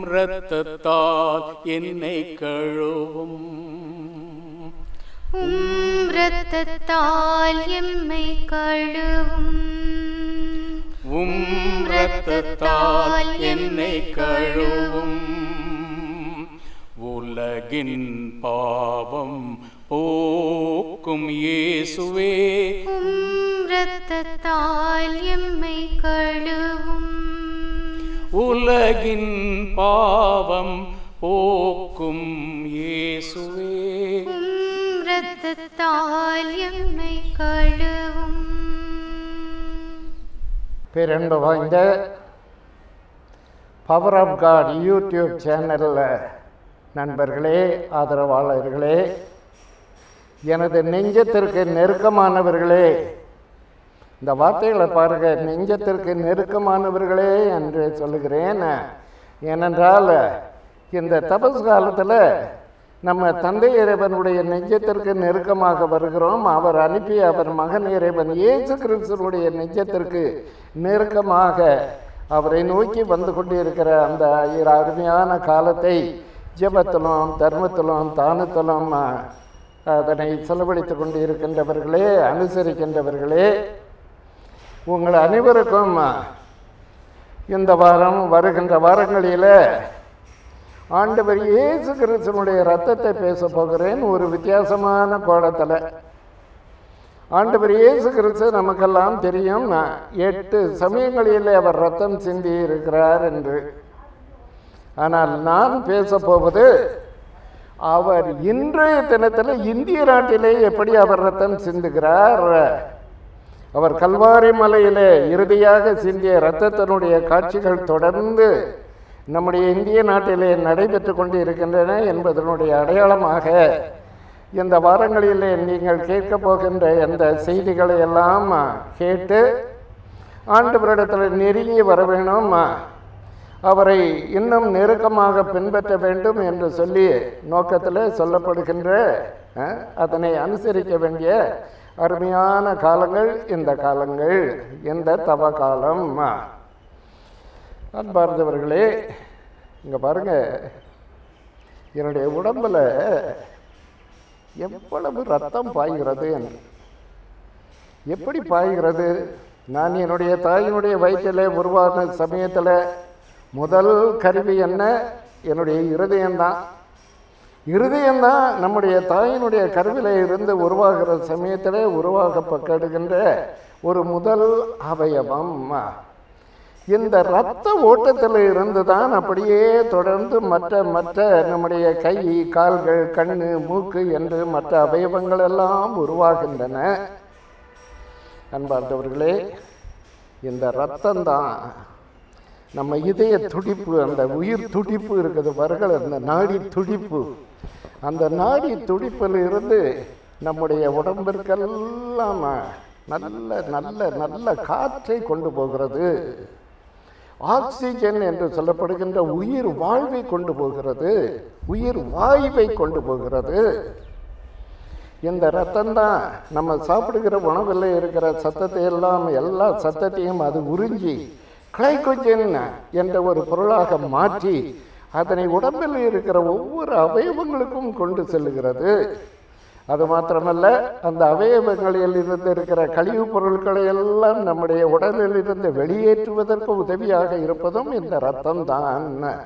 இரத்தத்தால் என்னை கழுவும் உம் இரத்தத்தால் எம்மை கழுவும் உம் இரத்தத்தால் என்னை கழுவும் உலகின் பாவம் போக்கும் இயேசுவே உம் இரத்தத்தால் எம்மை கழுவும் உலகின் பாவம் போக்கும் இயேசுவே உம் இரத்தத்தால் எம்மை கழுவும் பேரன்பு வாய்ந்த பவர் ஆஃப் காட் யூடியூப் சேனலில் நண்பர்களே ஆதரவாளர்களே எனது நெஞ்சத்திற்கு நெருக்கமானவர்களே இந்த வார்த்தைகளை பாருங்க நெஞ்சத்திற்கு நெருக்கமானவர்களே என்று சொல்லுகிறேன் ஏனென்றால் இந்த தபஸ் காலத்தில் நம்ம தந்தை இறைவனுடைய நெஞ்சத்திற்கு நெருக்கமாக வருகிறோம் அவர் அனுப்பிய அவர் மகன் இறைவன் இயேசு கிறிஸ்துவனுடைய நெஞ்சத்திற்கு நெருக்கமாக அவரை நோக்கி வந்து கொண்டிருக்கிற அந்த இரு அருமையான காலத்தை ஜெபத்திலும் தர்மத்திலும் தானத்திலும் அஹ், அதனை செலவழித்து கொண்டு இருக்கின்றவர்களே அனுசரிக்கின்றவர்களே உங்கள் அனைவருக்கும் இந்த வாரம் வருகின்ற வாரங்களில் ஆண்டவர் இயேசு கிறிஸ்துவனுடைய ரத்தத்தை பேச போகிறேன் ஒரு வித்தியாசமான கோணத்தில் ஆண்டவர் இயேசு கிறிஸ்து நமக்கெல்லாம் தெரியும் எட்டு சமயங்களில் அவர் ரத்தம் சிந்தி இருக்கிறார் என்று ஆனால் நான் பேச போவது அவர் இன்றைய தினத்தில் இந்திய நாட்டிலே எப்படி அவர் ரத்தம் சிந்துகிறார் அவர் கல்வாரி மலையிலே இறுதியாக சிந்திய இரத்தத்தினுடைய காட்சிகள் தொடர்ந்து நம்முடைய இந்திய நாட்டிலே நடைபெற்று கொண்டு இருக்கின்றன என்பதனுடைய அடையாளமாக இந்த வாரங்களிலே நீங்கள் கேட்க போகின்ற இந்த செய்திகளை எல்லாம் கேட்டு ஆண்டவரிடத்தில் நெருங்கி வர வேணும் அவரை இன்னும் நெருக்கமாக பின்பற்ற வேண்டும் என்று சொல்லி நோக்கத்தில் சொல்லப்படுகின்ற அஹ், அதனை அனுசரிக்க வேண்டிய அருமையான காலங்கள் இந்த காலங்கள் இந்த தவ காலம் அன்பார்ந்தவர்களே இங்கே பாருங்க என்னுடைய உடம்புல எவ்வளவு ரத்தம் பாய்கிறது என்று எப்படி பாய்கிறது நான் என்னுடைய தாயினுடைய வயிற்றில் உருவான சமயத்தில் முதல் கருவி என்ன என்னுடைய இருதயம்தான் இருதயம்தான் நம்முடைய தாயினுடைய கருவில இருந்து உருவாகிற சமயத்தில் உருவாக்கப்படுகின்ற ஒரு முதல் அவயவம் இந்த இரத்த ஓட்டத்தில் இருந்து தான் அப்படியே தொடர்ந்து மற்ற மற்ற நம்முடைய கை கால்கள் கண்ணு மூக்கு என்று மற்ற அவயவங்கள் எல்லாம் உருவாகின்றன அன்பார்ந்தவர்களே இந்த ரத்தம் தான் நம்ம இதய துடிப்பு அந்த உயிர் துடிப்பு இருக்குது பாருங்கள் அந்த நாடி துடிப்பு அந்த நாடி துடிப்பில் இருந்து நம்முடைய உடம்பிற்கெல்லாம் நல்ல நல்ல நல்ல காற்றை கொண்டு போகிறது ஆக்சிஜன் என்று சொல்லப்படுகின்ற உயிர் வாழ்வை கொண்டு போகிறது உயிர் வாயுவை கொண்டு போகிறது இந்த ரத்தம் தான் நம்ம சாப்பிடுகிற உணவில் இருக்கிற சத்தத்தை எல்லாம் எல்லா சத்தத்தையும் அது உறிஞ்சி கிளைக்கோஜன் என்ற ஒரு பொருளாக மாற்றி அதனை உடம்பில் இருக்கிற ஒவ்வொரு அவயவங்களுக்கும் கொண்டு செல்லுகிறது அது மாத்திரமல்ல அந்த அவயவங்களில் இருந்து இருக்கிற கழிவுப் பொருட்களை எல்லாம் நம்முடைய உடலில் இருந்து வெளியேற்றுவதற்கு உதவியாக இருப்பதும் இந்த ரத்தம் தான்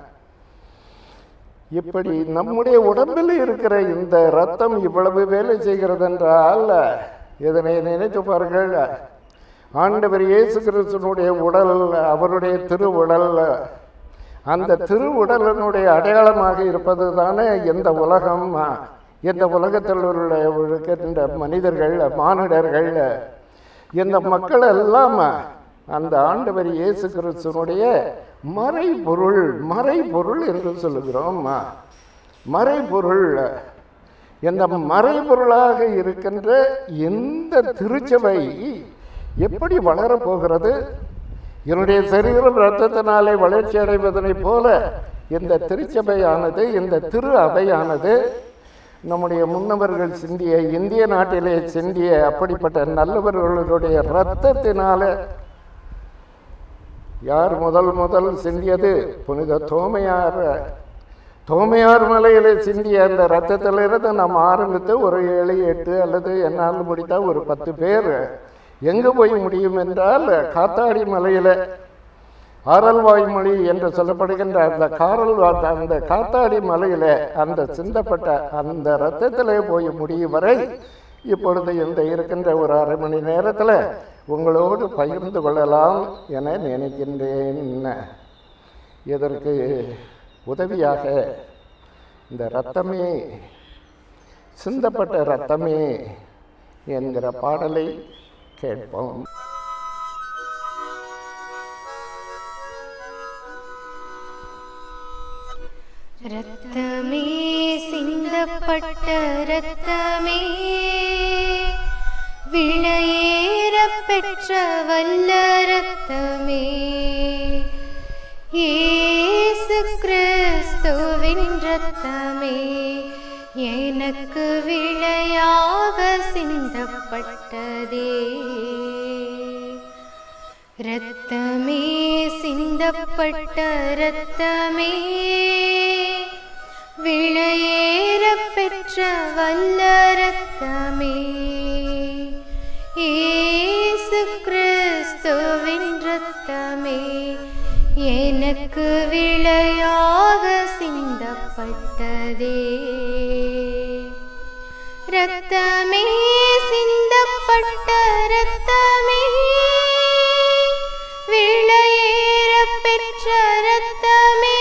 இப்படி நம்முடைய உடம்பில் இருக்கிற இந்த ரத்தம் இவ்வளவு வேலை செய்கிறது என்றால் இதனை நினைத்து பாருங்கள் ஆண்டவர் இயேசு கிறிஸ்துனுடைய உடல் அவருடைய திருவுடல் அந்த திருவுடலினுடைய அடையாளமாக இருப்பது தானே இந்த உலகம் இந்த உலகத்தில் உள்ள இருக்கின்ற மனிதர்கள் மானிடர்கள் இந்த மக்கள் எல்லாம் அந்த ஆண்டவர் இயேசு கிறிஸ்துனுடைய மறைபொருள் மறைபொருள் என்று சொல்லுகிறோம் மறைபொருள் இந்த மறைபொருளாக இருக்கின்ற இந்த திருச்சபை எப்படி வளரப்போகிறது என்னுடைய சரீரம் இரத்தத்தினாலே வளர்ச்சி அடைவதனைப் போல இந்த திருச்சபையானது இந்த திரு அவையானது நம்முடைய முன்னவர்கள் சிந்திய இந்திய நாட்டிலே சிந்திய அப்படிப்பட்ட நல்லவர்களுடைய இரத்தத்தினால யார் முதல் முதல் சிந்தியது புனித தோமையார் தோமையார் மலையிலே சிந்திய அந்த ரத்தத்திலிருந்து நாம் ஆரம்பித்து ஒரு ஏழு எட்டு அல்லது என்னால் முடித்தா ஒரு பத்து பேர் எங்கே போய் முடியும் என்றால் காத்தாடி மலையில் ஆரல்வாய் மொழி என்று சொல்லப்படுகின்ற அந்த காரல் வா- அந்த காத்தாடி மலையில அந்த சிந்தப்பட்ட அந்த ரத்தத்திலே போய் முடியும் வரை இப்பொழுது இந்த இருக்கின்ற ஒரு அரை மணி நேரத்தில் உங்களோடு பகிர்ந்து கொள்ளலாம் என நினைக்கின்றேன் இதற்கு உதவியாக இந்த ரத்தமே சிந்தப்பட்ட ரத்தமே என்கிற பாடலை கேட்போம் ரத்தமே சிந்தப்பட்ட ரத்தமே விளையேற பெற்ற வல்ல ரத்தமே இயேசு கிறிஸ்துவின் ரத்தமே எனக்கு விளையாக சிந்தப்பட்டதே ரத்தமே சிந்தப்பட்ட ரத்தமே விளையேற பெற்ற வல்ல ரத்தமே இயேசு கிறிஸ்துவின் ரத்தமே எனக்கு விளையாக சிந்தப்பட்டதே ரத்தமே சிந்தப்பட்ட ரத்தமே விளையேற பெற்ற ரத்தமே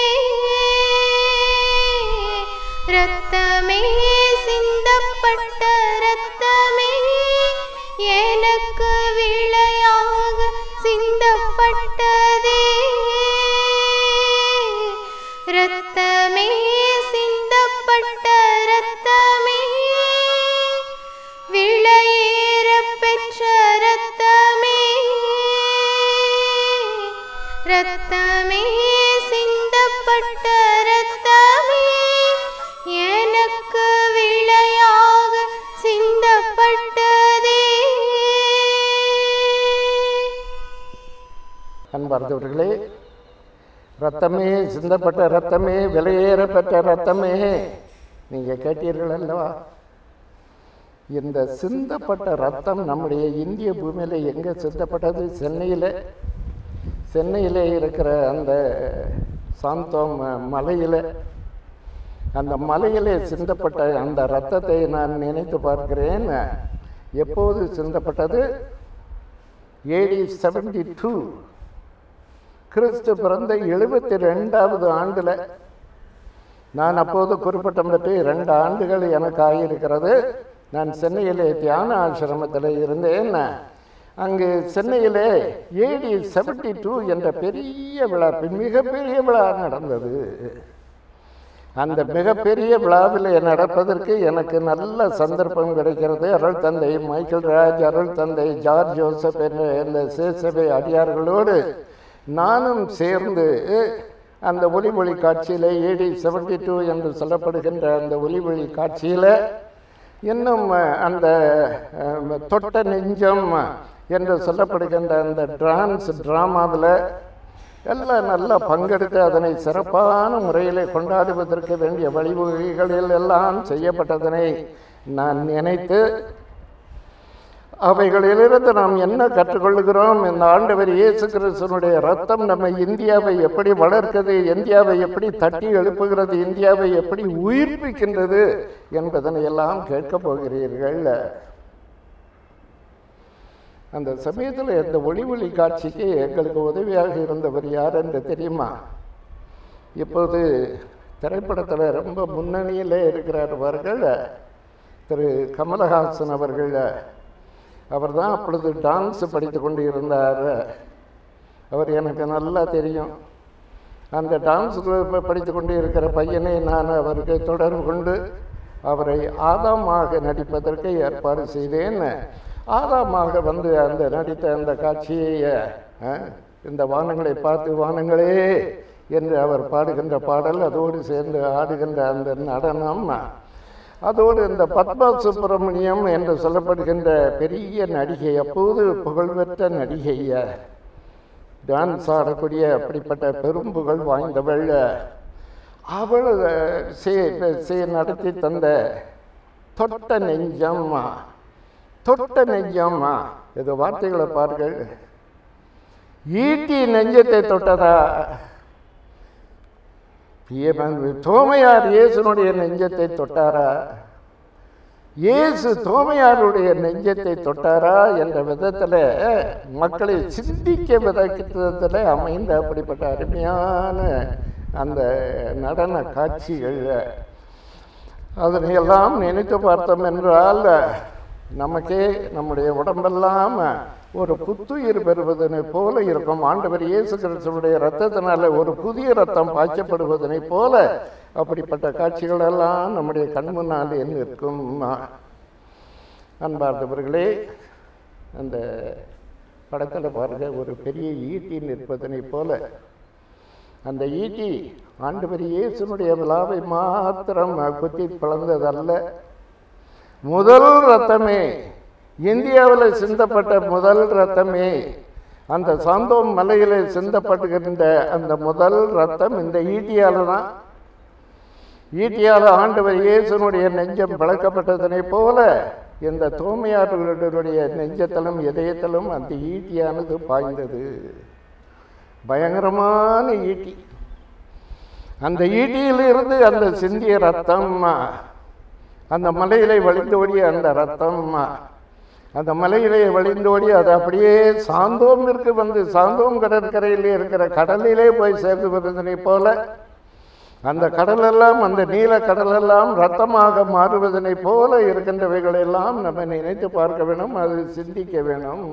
ரத்தமே சிந்தப்பட்ட ரத்தமே எனக்கு விளையாக சிந்தப்பட்டதே ரத்தமே சிந்தப்பட்ட ரத்தமே விளையேற பெற்ற ரத்தமே ரத்தமே சிந்தப்பட்ட ரத்தமே எனக்கு விளையாக சிந்தப்பட்டதே அன்பார்ந்தவர்களே ரத்தமே சிந்தப்பட்ட ரத்தமே விலையேற பெற்ற ரத்தமே நீங்கள் கேட்டீர்கள் அல்லவா இந்த சிந்தப்பட்ட ரத்தம் நம்முடைய இந்திய பூமியில் எங்கே சிந்தப்பட்டது சென்னையில் சென்னையில் இருக்கிற அந்த சாந்தோம் மலையில் அந்த மலையிலே சிந்தப்பட்ட அந்த ரத்தத்தை நான் நினைத்து பார்க்கிறேன் எப்போது சிந்தப்பட்டது ஏடி செவன்டி டூ கிறிஸ்து பிறந்த எழுபத்தி ரெண்டாவது ஆண்டில் நான் அப்போது குறிப்பிட்டம் பெற்று ரெண்டு ஆண்டுகள் எனக்கு ஆகியிருக்கிறது நான் சென்னையிலே தியான ஆசிரமத்தில் இருந்தேன் அங்கு சென்னையிலே ஏடி செவன்டி டூ என்ற பெரிய விழா மிகப்பெரிய விழா நடந்தது அந்த மிகப்பெரிய விழாவில் நடப்பதற்கு எனக்கு நல்ல சந்தர்ப்பம் கிடைக்கிறது அருள் தந்தை மைக்கேல் ராஜ் அருள் தந்தை ஜார்ஜ் ஜோசப் என்ற இந்த சேசபை அடியார்களோடு நானும் சேர்ந்து அந்த ஒளிமொழி காட்சியில் ஏடி செவன்டி டூ என்று சொல்லப்படுகின்ற அந்த ஒளிமொழி காட்சியில் இன்னும் அந்த அஹ், தொட்ட நெஞ்சம் என்று சொல்லப்படுகின்ற அந்த டான்ஸ் ட்ராமாவில் எல்லாம் நல்லா பங்கெடுத்து அதனை சிறப்பான முறையில் கொண்டாடுவதற்கு வேண்டிய வழிவகைகளில் எல்லாம் செய்யப்பட்டதனை நான் நினைத்து அவைகளிலிருந்து நாம் என்ன கற்றுக்கொள்கிறோம் இந்த ஆண்டவர் இயேசு கிறிஸ்துவனுடைய ரத்தம் நம்ம இந்தியாவை எப்படி வளர்க்கிறது இந்தியாவை எப்படி தட்டி எழுப்புகிறது இந்தியாவை எப்படி உயிர்ப்பிக்கின்றது என்பதனை எல்லாம் கேட்கப் போகிறீர்கள் அந்த சமயத்தில் இந்த ஒளி ஒளி காட்சிக்கு எங்களுக்கு உதவியாக இருந்தவர் யார் என்று தெரியுமா இப்போது திரைப்படத்தில் ரொம்ப முன்னணியில் இருக்கிறவர்கள் திரு கமலஹாசன் அவர்கள் அவர் தான் அப்பொழுது டான்ஸ் படித்து கொண்டு இருந்தார் அவர் எனக்கு நல்லா தெரியும் அந்த டான்ஸ் படித்து கொண்டு இருக்கிற பையனை நான் அவருக்கு தொடர்பு கொண்டு அவரை ஆதாமாக நடிப்பதற்கு ஏற்பாடு செய்தேன் ஆதாமாக வந்து அந்த நடித்த அந்த காட்சியை அஹ், இந்த வானங்களை பார்த்து வானங்களே என்று அவர் பாடுகின்ற பாடல் அதோடு சேர்ந்து ஆடுகின்ற அந்த நடனம் அதோடு இந்த பத்மா சுப்பிரமணியம் என்று சொல்லப்படுகின்ற பெரிய நடிகை அப்போது புகழ்பெற்ற நடிகை டான்ஸ் ஆடக்கூடிய அப்படிப்பட்ட பெரும்புகள் வாய்ந்தவள் அவள் சே நடத்தி தந்த தொட்ட நெஞ்சம்மா தொட்ட நெஞ்சம்மா இது வார்த்தைகளை பாருங்கள் ஈட்டி நெஞ்சத்தை தொட்டதா இவன் தோமையார் இயேசுனுடைய நெஞ்சத்தை தொட்டாரா இயேசு தோமையாருடைய நெஞ்சத்தை தொட்டாரா என்ற விதத்தில் மக்களை சிந்திக்க விதத்தில் அமைந்த அப்படிப்பட்ட அருமையான அந்த நடன காட்சிகள் அதனையெல்லாம் நினைத்து பார்த்தோம் என்றால் நமக்கே நம்முடைய உடம்பெல்லாம் ஒரு புத்துயிர் பெறுவதனை போல இருக்கும் ஆண்டவர் இயேசு கிறிஸ்துவுடைய ரத்தத்தினால ஒரு புதிய ரத்தம் பாய்ச்சப்படுவதனை போல அப்படிப்பட்ட காட்சிகள் எல்லாம் நம்முடைய கண் முன்னால் இருக்கும் அன்பார்ந்தவர்களே அந்த படத்தில் பாருங்க ஒரு பெரிய ஈட்டி நிற்பதனை போல அந்த ஈட்டி ஆண்டவர் இயேசுனுடைய விழாவை மாத்திரம் குத்தி பிளந்ததல்ல முதல் ரத்தமே இந்தியாவில் சிந்தப்பட்ட முதல் ரத்தமே அந்த சாந்தோம் மலையில் சிந்தப்படுகின்ற அந்த முதல் ரத்தம் இந்த ஈட்டியால் தான் ஈட்டியால் ஆண்டவர் இயேசுனுடைய நெஞ்சம் பழக்கப்பட்டதனை போல இந்த தூய்மையாளர்களுடைய நெஞ்சத்திலும் இதயத்திலும் அந்த ஈட்டியானது பாய்ந்தது பயங்கரமான ஈட்டி அந்த ஈட்டியிலிருந்து அந்த சிந்திய ரத்தம் அந்த மலையிலே வழிந்தோடிய அந்த ரத்தம் அந்த மலையிலே வழிந்தோடி அது அப்படியே சாந்தோமிற்கு வந்து சாந்தோம் கடற்கரையிலே இருக்கிற கடலிலே போய் சேர்ந்து வருவதனை போல அந்த கடலெல்லாம் அந்த நீல கடலெல்லாம் ரத்தமாக மாறுவதனை போல இருக்கின்றவைகளெல்லாம் நம்ம நினைத்து பார்க்க வேணும் அது சிந்திக்க வேணும்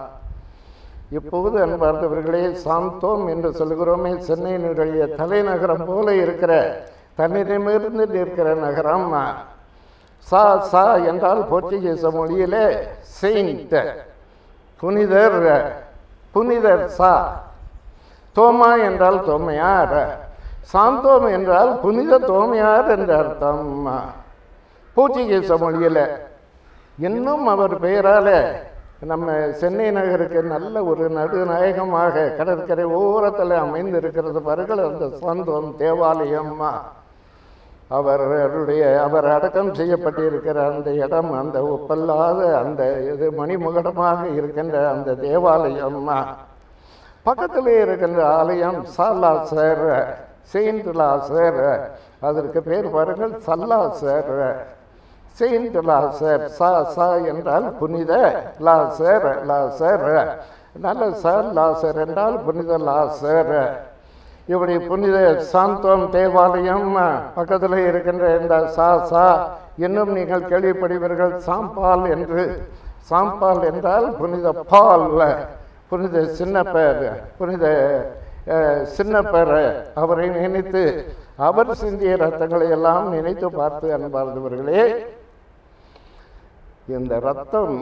இப்போது அன்பார்ந்தவர்களே சாந்தோம் என்று சொல்கிறோமே சென்னையினுடைய தலைநகரம் போல இருக்கிற தன்னிடமிருந்து நிற்கிற நகரம் சா சா என்றால் போர்ச்சுகீச மொழியிலே செயின்ட் புனிதர் புனிதர் சா தோமா என்றால் தோமையார் சாந்தோம் என்றால் புனித தோமையார் என்ற அர்த்தம் போர்ச்சுகீச மொழியில் இன்னும் அவர் பெயரால் நம்ம சென்னை நகருக்கு நல்ல ஒரு நடுநாயகமாக கடற்கரை ஓரத்தில் அமைந்திருக்கிறது பாருங்கள் அந்த சாந்தோம் தேவாலயம் அவர்களுடைய அவர் அடக்கம் செய்யப்பட்டிருக்கிற அந்த இடம் அந்த ஒப்பல்லாத அந்த இது மணிமுகடமாக இருக்கின்ற அந்த தேவாலயம் பக்கத்தில் இருக்கின்ற ஆலயம் சாலாசர் செயின்ட் லாசர் அதற்கு பேர் பாருங்கள் சல்லாசர் செயின்ட் லாசர் சா சா என்றால் புனித லாசர் லாசர் நல்ல சார் லாசர் என்றால் புனித லாசர் இப்படி புனித சாந்தோம் தேவாலயம் பக்கத்தில் இருக்கின்ற இந்த சா சா இன்னும் நீங்கள் கேள்விப்படுவீர்கள் சாம்பால் என்று சாம்பால் என்றால் புனித பால் புனித சின்னப்பர் புனித சின்னப்பர் அவரை நினைத்து அவர் சிந்திய ரத்தங்களை எல்லாம் நினைத்து பார்த்து அன்பார்ந்தவர்களே இந்த ரத்தம்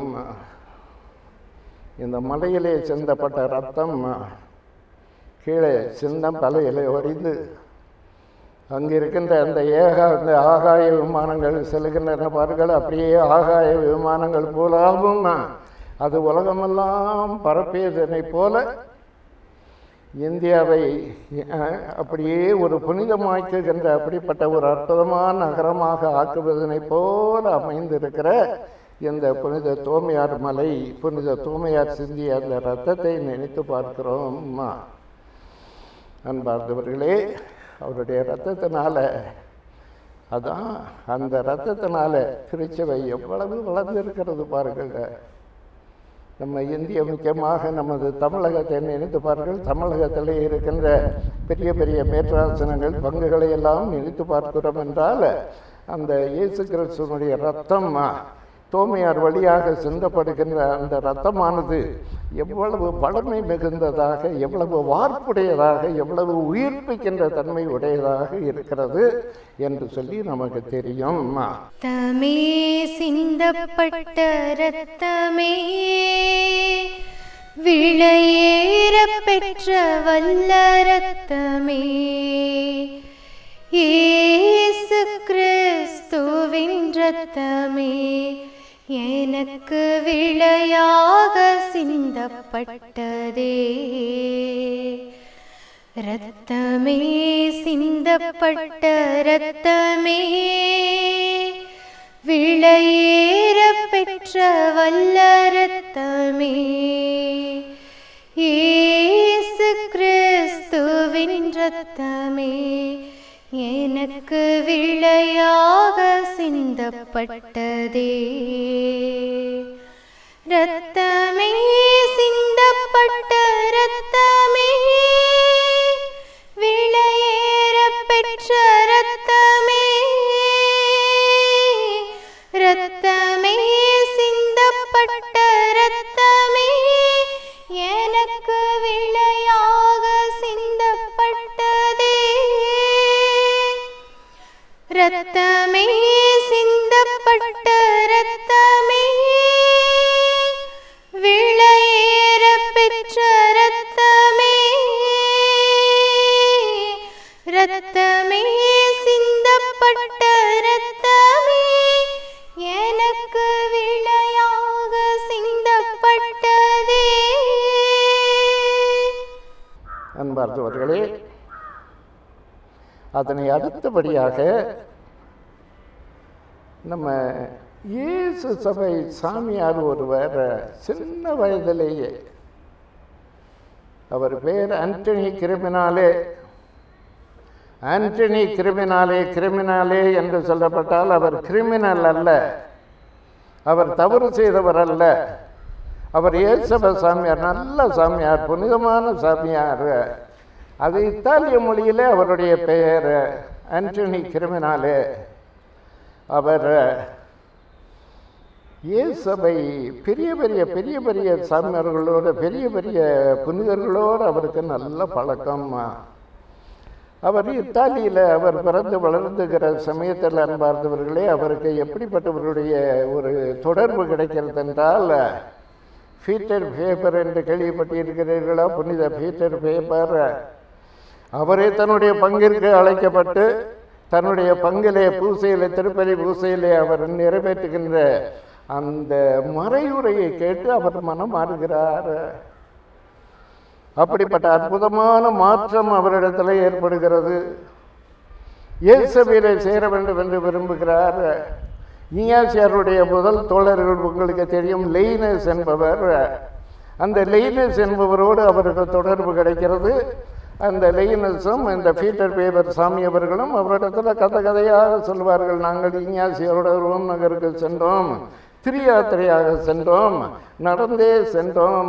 இந்த மலையிலே சிந்தப்பட்ட ரத்தம் கீழே சின்னம் தலையிலே ஒடிந்து அங்கே இருக்கின்ற அந்த ஏக அந்த ஆகாய விமானங்கள் செல்கின்றன பாருங்கள் அப்படியே ஆகாய விமானங்கள் போலாவும் அது உலகமெல்லாம் பரப்பியதனை போல இந்தியாவை அப்படியே ஒரு புனிதமாக்குகின்ற அப்படிப்பட்ட ஒரு அற்புதமான நகரமாக ஆக்குவதனை போல அமைந்திருக்கிற இந்த புனித தூய்மையார் மலை புனித தூய்மையார் சிந்திய அந்த ரத்தத்தை நினைத்து பார்க்கிறோம் அன்பார்ந்தவர்களே அவருடைய ரத்தத்தினால அதான் அந்த ரத்தத்தினால திருச்சபை எவ்வளவு வளர்ந்திருக்கிறது பாருங்கள் நம்ம இந்திய முக்கியமாக நமது தமிழகத்தை நினைத்து பாருங்கள் தமிழகத்தில் இருக்கின்ற பெரிய பெரிய மேற்றாசனங்கள் பங்குகளை எல்லாம் நினைத்து பார்க்கிறோம் என்றால் அந்த இயேசு கிறிஸ்துவனுடைய ரத்தம் தோமையார் வழியாக சிந்தப்படுகின்ற அந்த ரத்தமானது எவ்வளவு வளமை மிகுந்ததாக எவ்வளவு வார்ப்புடையதாக எவ்வளவு உயிர்ப்பிக்கின்ற தன்மை உடையதாக இருக்கிறது என்று சொல்லி நமக்கு தெரியும் தமே சிந்தப்பட்ட ரத்தமே விளையேற பெற்ற வல்ல ரத்தமே இயேசு கிறிஸ்துவின் ரத்தமே எனக்கு விளையாக சிந்தப்பட்டதே இரத்தமே சிந்தப்பட்ட இரத்தமே விளையேற பெற்ற வல்ல இரத்தமே இயேசு கிறிஸ்துவின் இரத்தமே எனக்கு விளையாக சிந்தப்பட்டதே இரத்தமே சிந்தப்பட்ட இரத்தமே விளையேற பெற்ற இரத்தமே இரத்தமே சிந்தப்பட்ட இரத்தமே எனக்கு விளையாக சிந்தப்பட்டதே இரத்தமே சிந்தப்பட்ட இரத்தமே விளையேற பெற்ற இரத்தமே இரத்தமே சிந்தப்பட்ட இரத்தமே எனக்கு விளையாக சிந்தப்பட்டதே அன்பார்ந்தவர்களே அதனை அடுத்தபடியாக நம்ம இயேசு சபை சாமியார் ஒருவர் சின்ன வயதிலேயே அவர் பேர் ஆண்டனி கிரிமினாலே ஆண்டனி கிரிமினாலே கிரிமினாலே என்று சொல்லப்பட்டால் அவர் கிரிமினல் அல்ல அவர் தவறு செய்தவர் அல்ல அவர் இயேசப சாமியார் நல்ல சாமியார் புனிதமான சாமியார் அது இத்தாலிய மொழியிலே அவருடைய பெயர் ஆண்டனி கிரிமினாலே அவர் இயேசபை பெரிய பெரிய பெரிய பெரிய சாமியார்களோடு பெரிய பெரிய புனிதர்களோடு அவருக்கு நல்ல பழக்கம் அவர் இத்தாலியில் அவர் பிறந்து வளர்ந்துகிற சமயத்தில் அன்பார்ந்தவர்களே அவருக்கு எப்படிப்பட்டவர்களுடைய ஒரு தொடர்பு கிடைக்கிறது என்றால் பீட்டர் பேப்பர் என்று கேள்விப்பட்டிருக்கிறீர்களா புனித பீட்டர் பேப்பர் அவரே தன்னுடைய பங்கிற்கு அழைக்கப்பட்டு தன்னுடைய பங்கிலே பூசையிலே திருப்பதி பூசையிலே அவர் நிறைவேற்றுகின்ற அந்த மறையுரையை கேட்டு அவர் மனம் மாறுகிறார் அப்படிப்பட்ட அற்புதமான மாற்றம் அவரிடத்தில் ஏற்படுகிறது இயேசபையிலே சேர வேண்டும் என்று விரும்புகிறார் இஞ்ஞாசியாருடைய முதல் தோழர்கள் உங்களுக்கு தெரியும் லெய்னஸ் என்பவர் அந்த லெய்னஸ் என்பவரோடு அவருக்கு தொடர்பு கிடைக்கிறது அந்த லெய்னஸும் இந்த பீட்டர் பேபர் சாமி அவர்களும் அவரிடத்தில் கதை கதையாக சொல்வார்கள் நாங்கள் இஞ்ஞாசியரோட ரோம் நகருக்கு சென்றோம் திரியாத்திரையாக சென்றோம் நடந்தே சென்றோம்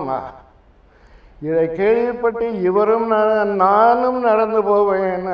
இதை கேள்விப்பட்டு இவரும் நா- நானும் நடந்து போவேன்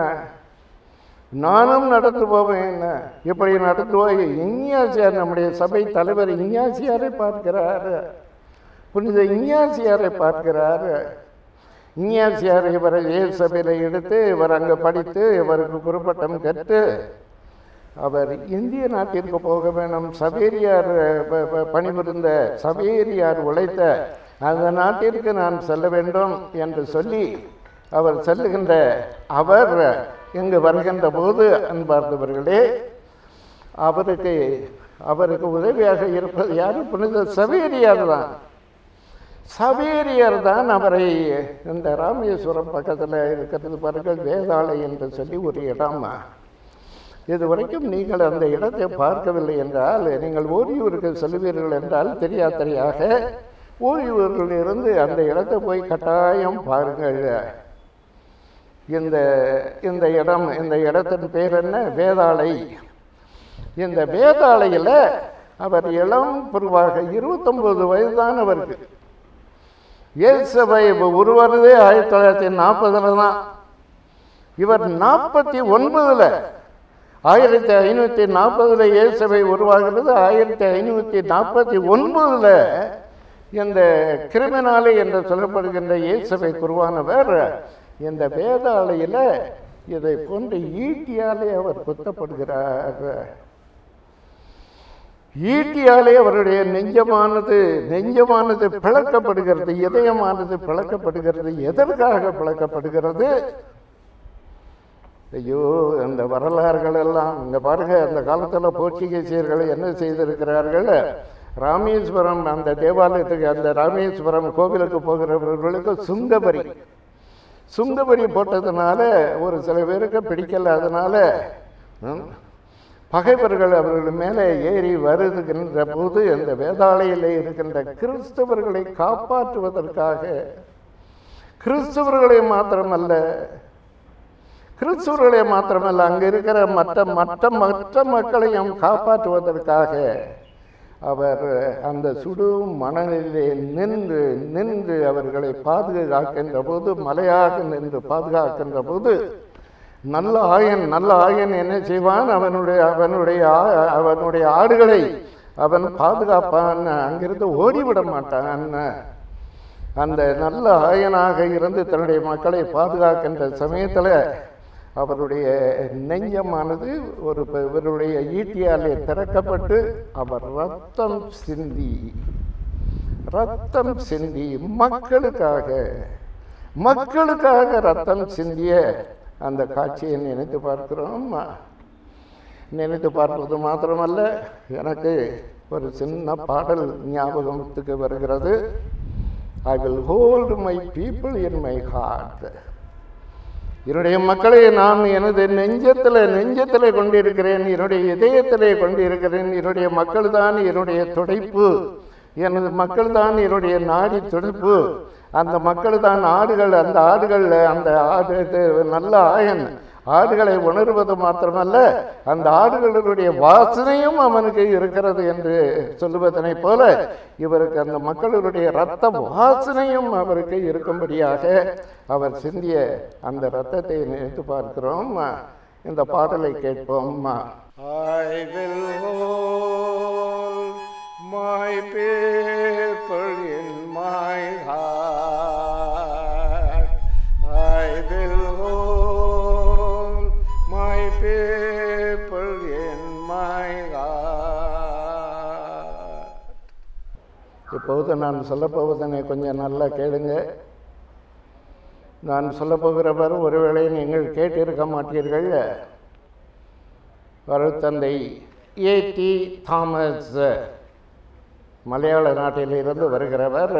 நானும் நடந்து போவேன் இப்படி நடந்து போய் இஞ்ஞாசியார் நம்முடைய சபை தலைவர் இஞ்ஞாசியாரை பார்க்கிறார் புனித இஞ்ஞாசியாரை பார்க்கிறார் இஞ்ஞாசியார் இவரை ஏல் சபையில் எடுத்து இவர் அங்கே படித்து இவருக்கு குருப்பட்டம் கற்று அவர் இந்திய நாட்டிற்கு போக வேணும் சவேரியார் ப- ப- பணிபுரிந்த சவேரியார் உழைத்த அந்த நாட்டிற்கு நான் செல்ல வேண்டும் என்று சொல்லி அவர் செல்லுகின்ற அவர் இங்கு வருகின்ற போது அன்பார்ந்தவர்களே அவருக்கு அவருக்கு உதவியாக இருப்பது யார் புனித சவேரியார் தான் சவேரியார் தான் அவரை இந்த ராமேஸ்வரம் பக்கத்தில் இருக்கிறது பாருங்கள் வேதாளை என்று சொல்லி ஒரு இடம் இதுவரைக்கும் நீங்கள் அந்த இடத்தை பார்க்கவில்லை என்றால் நீங்கள் ஓரியூருக்கு செல்வீர்கள் என்றால் தெரியாத்தரையாக ஓரியூரில் இருந்து அந்த இடத்தை போய் கட்டாயம் பாருங்கள் இந்த இந்த இடம் இந்த இடத்தின் பேர் என்ன வேதாளை இந்த வேதாளையில் அவர் இளம் பிரிவாக இருபத்தொன்பது வயதுதான் அவருக்கு இயேசபை உருவருதே ஆயிரத்தி தொள்ளாயிரத்தி நாற்பதுல தான் இவர் நாற்பத்தி ஒன்பதுல ஆயிரத்தி ஐநூற்றி நாற்பதுல இயேசபை உருவாகிறது ஆயிரத்தி ஐநூற்றி நாற்பத்தி ஒன்பதுல இந்த கிரிமினாலி என்று சொல்லப்படுகின்ற இயேசபை குருவானவர் இந்த வேதாளையில் இதை கொண்டு ஈட்டியாலே அவர் குத்தப்படுகிறார் ஈட்டியாலே அவருடைய நெஞ்சமானது நெஞ்சமானது பிளக்கப்படுகிறது இதயமானது பிளக்கப்படுகிறது எதற்காக பிளக்கப்படுகிறது ஐயோ அந்த வரலாறுகள் எல்லாம் இங்க பாருங்க அந்த காலத்தில் போர்ச்சுகீசியர்கள் என்ன செய்திருக்கிறார்கள் ராமேஸ்வரம் அந்த தேவாலயத்துக்கு அந்த ராமேஸ்வரம் கோவிலுக்கு போகிறவர்களுக்கு சுங்கவரி சுங்கவரி போட்டதுனால ஒரு சில பேருக்கு பிடிக்கல அதனால ம், பகைவர்கள் அவர்கள் மேலே ஏறி வருகின்ற போது அந்த வேதாளையில் இருக்கின்ற கிறிஸ்தவர்களை காப்பாற்றுவதற்காக கிறிஸ்தவர்களை மாத்திரமல்ல கிறிஸ்தவர்களை மாத்திரமல்ல அங்க இருக்கிற மற்ற மற்ற மற்ற மக்களையும் காப்பாற்றுவதற்காக அவர் அந்த சுடு மணலிலே நின்று நின்று அவர்களை பாதுகாக்கின்ற போது மலையாக நின்று பாதுகாக்கின்ற போது நல்ல ஆயன் நல்ல ஆயன் என்ன செய்வான் அவனுடைய அவனுடைய ஆ- அவனுடைய ஆடுகளை அவன் பாதுகாப்பான் அங்கிருந்து ஓடிவிட மாட்டான் அந்த நல்ல ஆயனாக இருந்து தன்னுடைய மக்களை பாதுகாக்கின்ற சமயத்தில் அவருடைய நெஞ்சமானது ஒரு ப- இவருடைய ஈட்டியாலே திறக்கப்பட்டு அவர் ரத்தம் சிந்தி ரத்தம் சிந்தி மக்களுக்காக மக்களுக்காக ரத்தம் சிந்திய அந்த காட்சியை நினைத்து பார்க்கிறோம் நினைத்து பார்ப்பது மாத்திரமல்ல எனக்கு ஒரு சின்ன பாடல் ஞாபகத்துக்கு வருகிறது I will hold my people in my heart என்னுடைய மக்களை நான் எனது நெஞ்சத்தில் நெஞ்சத்தில் கொண்டிருக்கிறேன் என்னுடைய இதயத்திலே கொண்டிருக்கிறேன் என்னுடைய மக்கள் தான் என்னுடைய துடைப்பு எனது மக்கள் தான் என்னுடைய நாடி துடைப்பு அந்த மக்கள் தான் ஆடுகள் அந்த ஆடுகள் அந்த ஆடு இது நல்ல ஆயன் ஆடுகளை உணர்வது மாத்திரமல்ல அந்த ஆடுகளுடைய வாசனையும் அவனுக்கு இருக்கிறது என்று சொல்லுவதனைப் போல இவருக்கு அந்த மக்களுடைய இரத்த வாசனையும் அவருக்கு இருக்கும்படியாக அவர் சிந்திய அந்த இரத்தத்தை நினைத்து பார்க்கிறோம் இந்த பாடலை கேட்போம் I will hold my people in my heart. I will hold my people in my heart. இப்போது நான் சொல்லப் போவதனை கொஞ்சம் நல்லா கேளுங்க நான் சொல்லப் போகிறவர் ஒருவேளை நீங்கள் கேட்டிருக்க மாட்டீர்கள் வருத்தந்தை ஏடி தாமஸ் மலையாள நாட்டிலிருந்து வருகிறவர்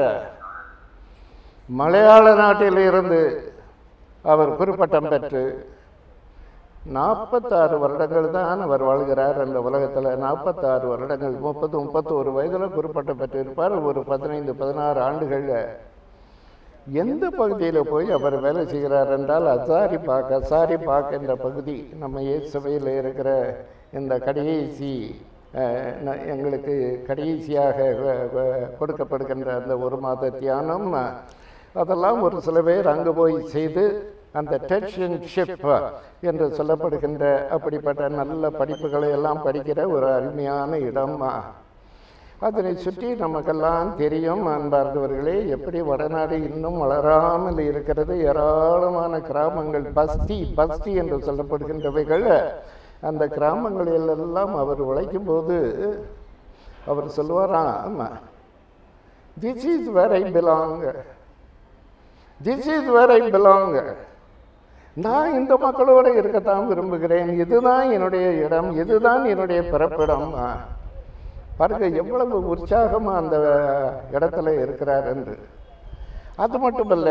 மலையாள நாட்டிலிருந்து அவர் குறிப்பட்டம் பெற்று நாற்பத்தாறு வருடங்கள் தான் அவர் வாழ்கிறார் அந்த உலகத்தில் நாற்பத்தாறு வருடங்கள் முப்பது முப்பத்தோரு வயதில் குறிப்பட்டம் பெற்றிருப்பார் ஒரு பதினைந்து பதினாறு ஆண்டுகளில் எந்த பகுதியில் போய் அவர் வேலை செய்கிறார் என்றால் அசாரி பாக் அசாரி பாக் என்ற பகுதி நம்ம சபையில் இருக்கிற இந்த கடைசி அஹ், ந- எங்களுக்கு கடைசியாக அஹ், அஹ், கொடுக்கப்படுகின்ற அந்த ஒரு மாத தியானம் அஹ், அதெல்லாம் ஒரு சில பேர் அங்கே போய் செய்து அந்த டென்ஷன்ஷிப் என்று சொல்லப்படுகின்ற அப்படிப்பட்ட நல்ல படிப்புகளை எல்லாம் படிக்கிற ஒரு அருமையான இடம் அதனை சுற்றி நமக்கெல்லாம் தெரியும் அன்பார்ந்தவர்களே எப்படி வடநாடு இன்னும் வளராமல் இருக்கிறது ஏராளமான கிராமங்கள் பஸ்தி பஸ்தி என்று சொல்லப்படுகின்றவைகள் அந்த கிராமங்களில் எல்லாம் அவர் உழைக்கும் போது அவர் சொல்லுவாராம் ஆமாம் this is where I belong this is where I belong நான் இந்த மக்களோடு இருக்கத்தான் விரும்புகிறேன் இதுதான் என்னுடைய இடம் இதுதான் என்னுடைய பிறப்பிடம் பாருங்க எவ்வளவு உற்சாகமா அந்த இடத்துல இருக்கிறார் என்று அது மட்டுமல்ல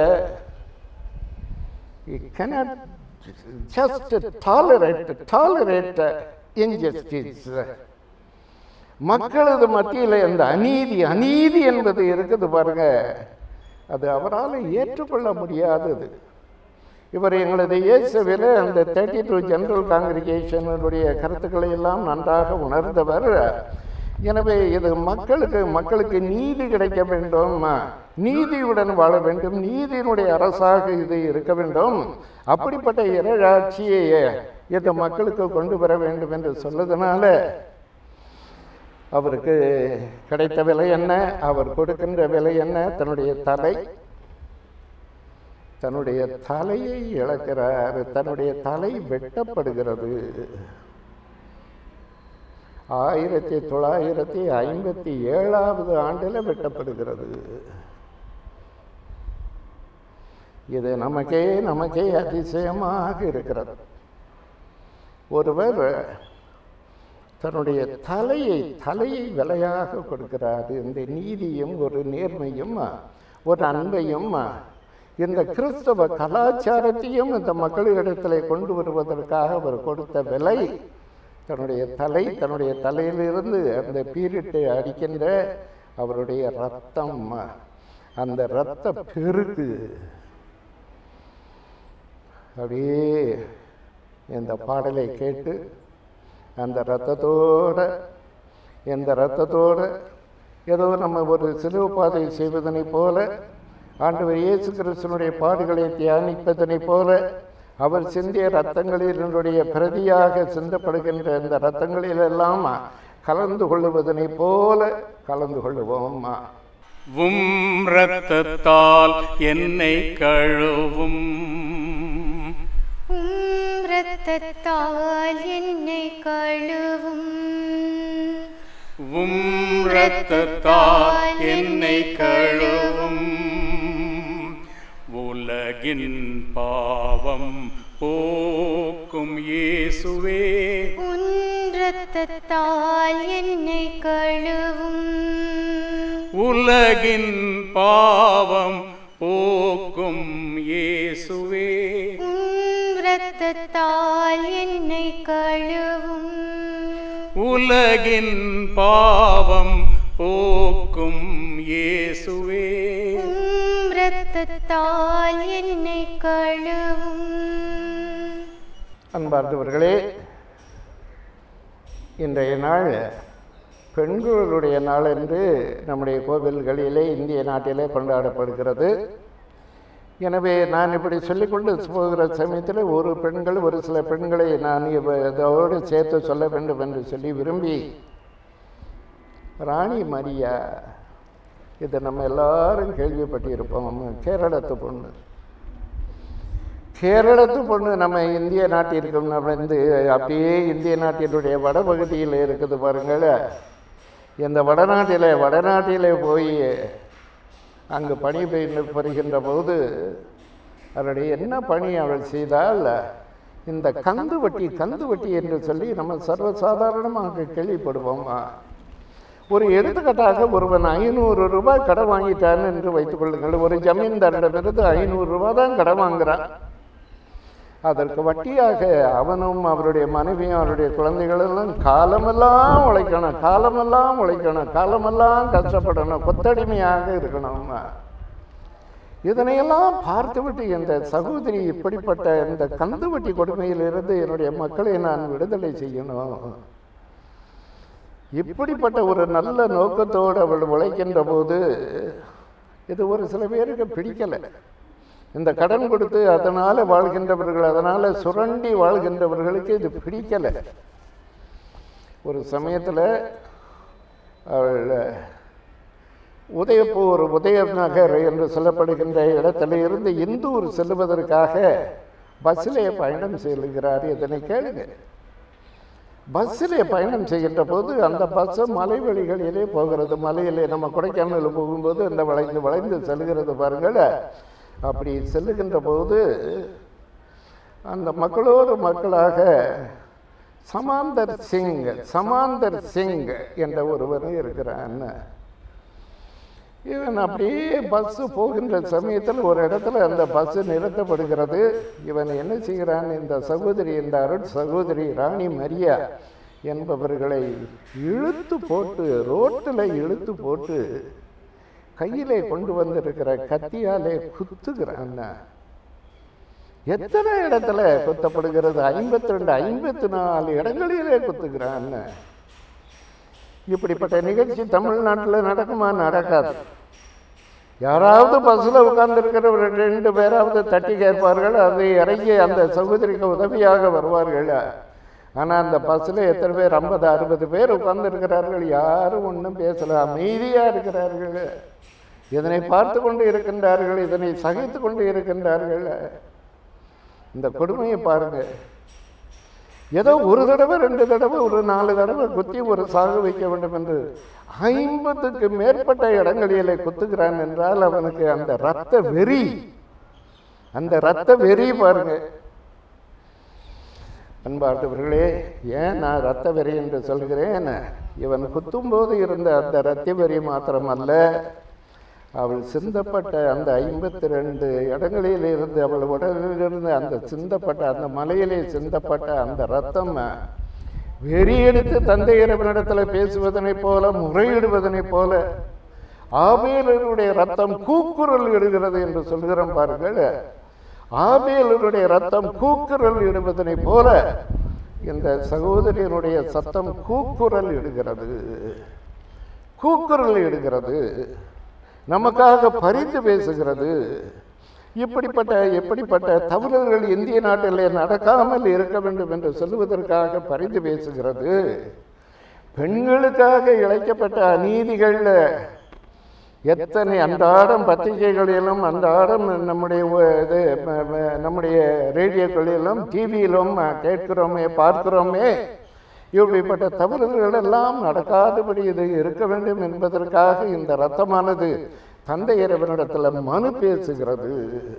cannot just tolerate tolerate injustice மக்களது மத்தியில் இந்த அநீதி அநீதி என்பது இருக்குது பாருங்க அது அவரால் ஏற்றுக்கொள்ள முடியாதது இவர் எங்களது இயேசுவில் அந்த தேர்ட்டி டூ ஜெனரல் காங்கிரிகேஷனுடைய கருத்துக்களை எல்லாம் நன்றாக உணர்ந்தவர் எனவே இது மக்களுக்கு மக்களுக்கு நீதி கிடைக்க வேண்டும் நீதியுடன் வாழ வேண்டும் நீதியினுடைய அரசாக இது இருக்க வேண்டும் அப்படிப்பட்ட இறையாட்சியை இந்த மக்களுக்கு கொண்டு வர வேண்டும் என்று சொல்லதுனால அவருக்கு கிடைத்த விலை என்ன அவர் கொடுக்கின்ற விலை என்ன தன்னுடைய தலை தன்னுடைய தலையை இழக்கிறார் தன்னுடைய தலை வெட்டப்படுகிறது ஆயிரத்தி தொள்ளாயிரத்தி ஐம்பத்தி ஏழாவது ஆண்டில் வெட்டப்படுகிறது இது நமக்கே நமக்கே அதிசயமாக இருக்கிறது ஒருவர் தன்னுடைய தலையை தலையை விலையாக கொடுக்கிறார் இந்த நீதியும் ஒரு நேர்மையும் ஒரு அன்பையும் இந்த கிறிஸ்தவ கலாச்சாரத்தையும் இந்த மக்களிடத்தில் கொண்டு வருவதற்காக அவர் கொடுத்த விலை தன்னுடைய தலை தன்னுடைய தலையிலிருந்து அந்த பீரிட்டு அடிக்கின்ற அவருடைய ரத்தம் அந்த இரத்த பெருக்கு அப்படியே இந்த பாடலை கேட்டு அந்த ரத்தத்தோட இந்த ரத்தத்தோட ஏதோ நம்ம ஒரு சிலுவ பாதை செய்வதனைப் போல ஆண்டவர் இயேசு கிறிஸ்தனுடைய பாடுகளை தியானிப்பதனைப் போல அவர் சிந்திய ரத்தங்களினுடைய பிரதியாக சிந்தப்படுகின்ற இந்த ரத்தங்களிலெல்லாம் கலந்து கொள்ளுவதனைப் போல கலந்து கொள்ளுவோம்மா உம் இரத்தத்தால் என்னை கழுவும் உம் இரத்தத்தால் என்னை கழுவும் உம் இரத்தத்தால் என்னை கழுவும் உலகின் பாவம் போக்கும் இயேசுவே உன் இரத்தத்தால் என்னை கழுவும் உலகின் பாவம் போக்கும் இயேசுவே உம் இரத்தத்தால் என்னை கழுவும் உலகின் பாவம் போக்கும் இயேசுவே உம் இரத்தத்தால் என்னை கழுவும் அன்பார்ந்தவர்களே இன்றைய நாள் பெண்களுடைய நாள் என்று நம்முடைய கோவில்களிலே இந்திய நாட்டிலே கொண்டாடப்படுகிறது எனவே நான் இப்படி சொல்லிக்கொண்டு போகிற சமயத்தில் ஒரு பெண்கள் ஒரு சில பெண்களை நான் இவ- இதோடு சேர்த்து சொல்ல வேண்டும் என்று சொல்லி விரும்பி ராணி மரியா இது நம்ம எல்லாரும் கேள்விப்பட்டிருப்போம் கேரளத்து பொண்ணு கேரளத்து பொண்ணு நம்ம இந்திய நாட்டிற்கு நம்ம வந்து அப்படியே இந்திய நாட்டினுடைய வடபகுதியில் இருக்குது பாருங்கள் இந்த வடநாட்டில் வடநாட்டிலே போய் அங்கு பணி பெய்து வருகின்ற போது அவருடைய என்ன பணி அவள் செய்தால் இந்த கந்து வட்டி கந்து வட்டி என்று சொல்லி நம்ம சர்வசாதாரணமாக கேள்விப்படுவோமா ஒரு எடுத்துக்காட்டாக ஒருவன் ஐநூறு ரூபாய் கடன் வாங்கிட்டான் என்று வைத்துக் கொள்ளுங்கள் ஒரு ஜமீன்தாரிடமிருந்து ஐநூறு ரூபாய் தான் கடன் வாங்குறான் அதற்கு வட்டியாக அவனும் அவருடைய மனைவியும் அவருடைய குழந்தைகளெல்லாம் காலமெல்லாம் உழைக்கணும் காலமெல்லாம் உழைக்கணும் காலமெல்லாம் கஷ்டப்படணும் கொத்தடிமையாக இருக்கணும் இதனையெல்லாம் பார்த்துவிட்டு இந்த சகோதரி இப்படிப்பட்ட இந்த கந்துவட்டி கொடுமையிலிருந்து என்னுடைய மக்களை நான் விடுதலை செய்யணும் இப்படிப்பட்ட ஒரு நல்ல நோக்கத்தோடு அவள் உழைக்கின்ற போது இது ஒரு சில பேருக்கு பிடிக்கலை இந்த கடன் கொடுத்து அதனால் வாழ்கின்றவர்கள் அதனால் சுரண்டி வாழ்கின்றவர்களுக்கு இது பிடிக்கலை ஒரு சமயத்தில் அவள் உதயப்பூர் உதயநகர் என்று சொல்லப்படுகின்ற இடத்துல இருந்து இந்தூர் செல்வதற்காக பஸ்ஸிலே பயணம் செல்கிறார் இதனை கேளுங்க பஸ்ஸிலே பயணம் செய்கின்ற போது அந்த பஸ் மலைவெளிகளிலே போகிறது மலையிலே நம்ம கொடைக்கானல் போகும்போது அந்த வளைந்து வளைந்து செல்கிறது பாருங்கள் அப்படி செல்லுகின்ற போது அந்த மக்களோடு மக்களாக சமாந்தர் சிங் சமாந்தர் சிங் என்ற ஒருவர் இருக்கிறான் இவன் அப்படியே பஸ்ஸு போகின்ற சமயத்தில் ஒரு இடத்துல அந்த பஸ்ஸு நிறுத்தப்படுகிறது இவன் என்ன செய்கிறான் இந்த சகோதரி இந்த அருட் சகோதரி ராணி மரியா என்பவர்களை இழுத்து போட்டு ரோட்டில் இழுத்து போட்டு கையிலே கொண்டு வந்திருக்கிற கத்தியாலே குத்துகிறான் எத்தனை இடத்துல குத்தப்படுகிறது ஐம்பத்தி ரெண்டு ஐம்பத்தி நாலு இடங்களிலே குத்துகிறான் இப்படிப்பட்ட நிகழ்ச்சி தமிழ்நாட்டில் நடக்குமா நடக்காது யாராவது பஸ்ஸில் உட்கார்ந்துருக்கிற ஒரு ரெண்டு பேராவது தட்டி கேட்பார்கள் அதை இறங்கி அந்த சகோதரிக்கு உதவியாக வருவார்கள் ஆனால் அந்த பஸ்ஸில் எத்தனை பேர் ஐம்பது அறுபது பேர் உட்கார்ந்துருக்கிறார்கள் யாரும் ஒன்றும் பேசல அமைதியாக இருக்கிறார்கள் இதனை பார்த்து கொண்டு இருக்கின்றார்கள் இதனை சகித்து கொண்டு இருக்கின்றார்கள் இந்த கொடுமையை பாருங்கள் ஏதோ ஒரு தடவை ரெண்டு தடவை ஒரு நாலு தடவை குத்தி ஒரு சாக வைக்க வேண்டும் என்று ஐம்பதுக்கு மேற்பட்ட இடங்களிலே குத்துகிறான் என்றால் அவனுக்கு அந்த ரத்த வெறி அந்த ரத்த வெறி பாருங்க அன்பார்ந்தவர்களே ஏன் நான் இரத்த வெறி என்று சொல்கிறேன் இவன் குத்தும்போது இருந்த அந்த இரத்த வெறி மாத்திரமல்ல அவள் சிந்தப்பட்ட அந்த ஐம்பத்தி ரெண்டு இடங்களில் இருந்து அவள் உடலிலிருந்து அந்த சிந்தப்பட்ட அந்த மலையிலே சிந்தப்பட்ட அந்த ரத்தம் வெறியெடுத்து தந்தை இறைவனிடத்தில் பேசுவதனைப் போல முறையிடுவதனைப் போல ஆபேலருடைய ரத்தம் கூக்குரல் இடுகிறது என்று சொல்கிறோம் பாருங்கள் ஆபேலருடைய ரத்தம் கூக்குரல் இடுவதனைப் போல இந்த சகோதரியனுடைய சத்தம் கூக்குரல் இடுகிறது கூக்குரல் இடுகிறது நமக்காக பரிந்து பேசுகிறது இப்படிப்பட்ட எப்படிப்பட்ட தவறுகள் இந்திய நாட்டிலே நடக்காமல் இருக்க வேண்டும் என்று சொல்லுவதற்காக பரிந்து பேசுகிறது பெண்களுக்காக இழைக்கப்பட்ட அநீதிகள் எத்தனை அன்றாடம் பத்திரிகைகளிலும் அன்றாடம் நம்முடைய ஒ- இது ம- ம- நம்முடைய ரேடியோக்களிலும் டிவியிலும் கேட்கிறோமே பார்க்கிறோமே இப்படிப்பட்ட தவறுகள் எல்லாம் நடக்காதபடி இது இருக்க வேண்டும் என்பதற்காக இந்த ரத்தமானது தந்தை இறைவனிடத்தில் மனு பேசுகிறது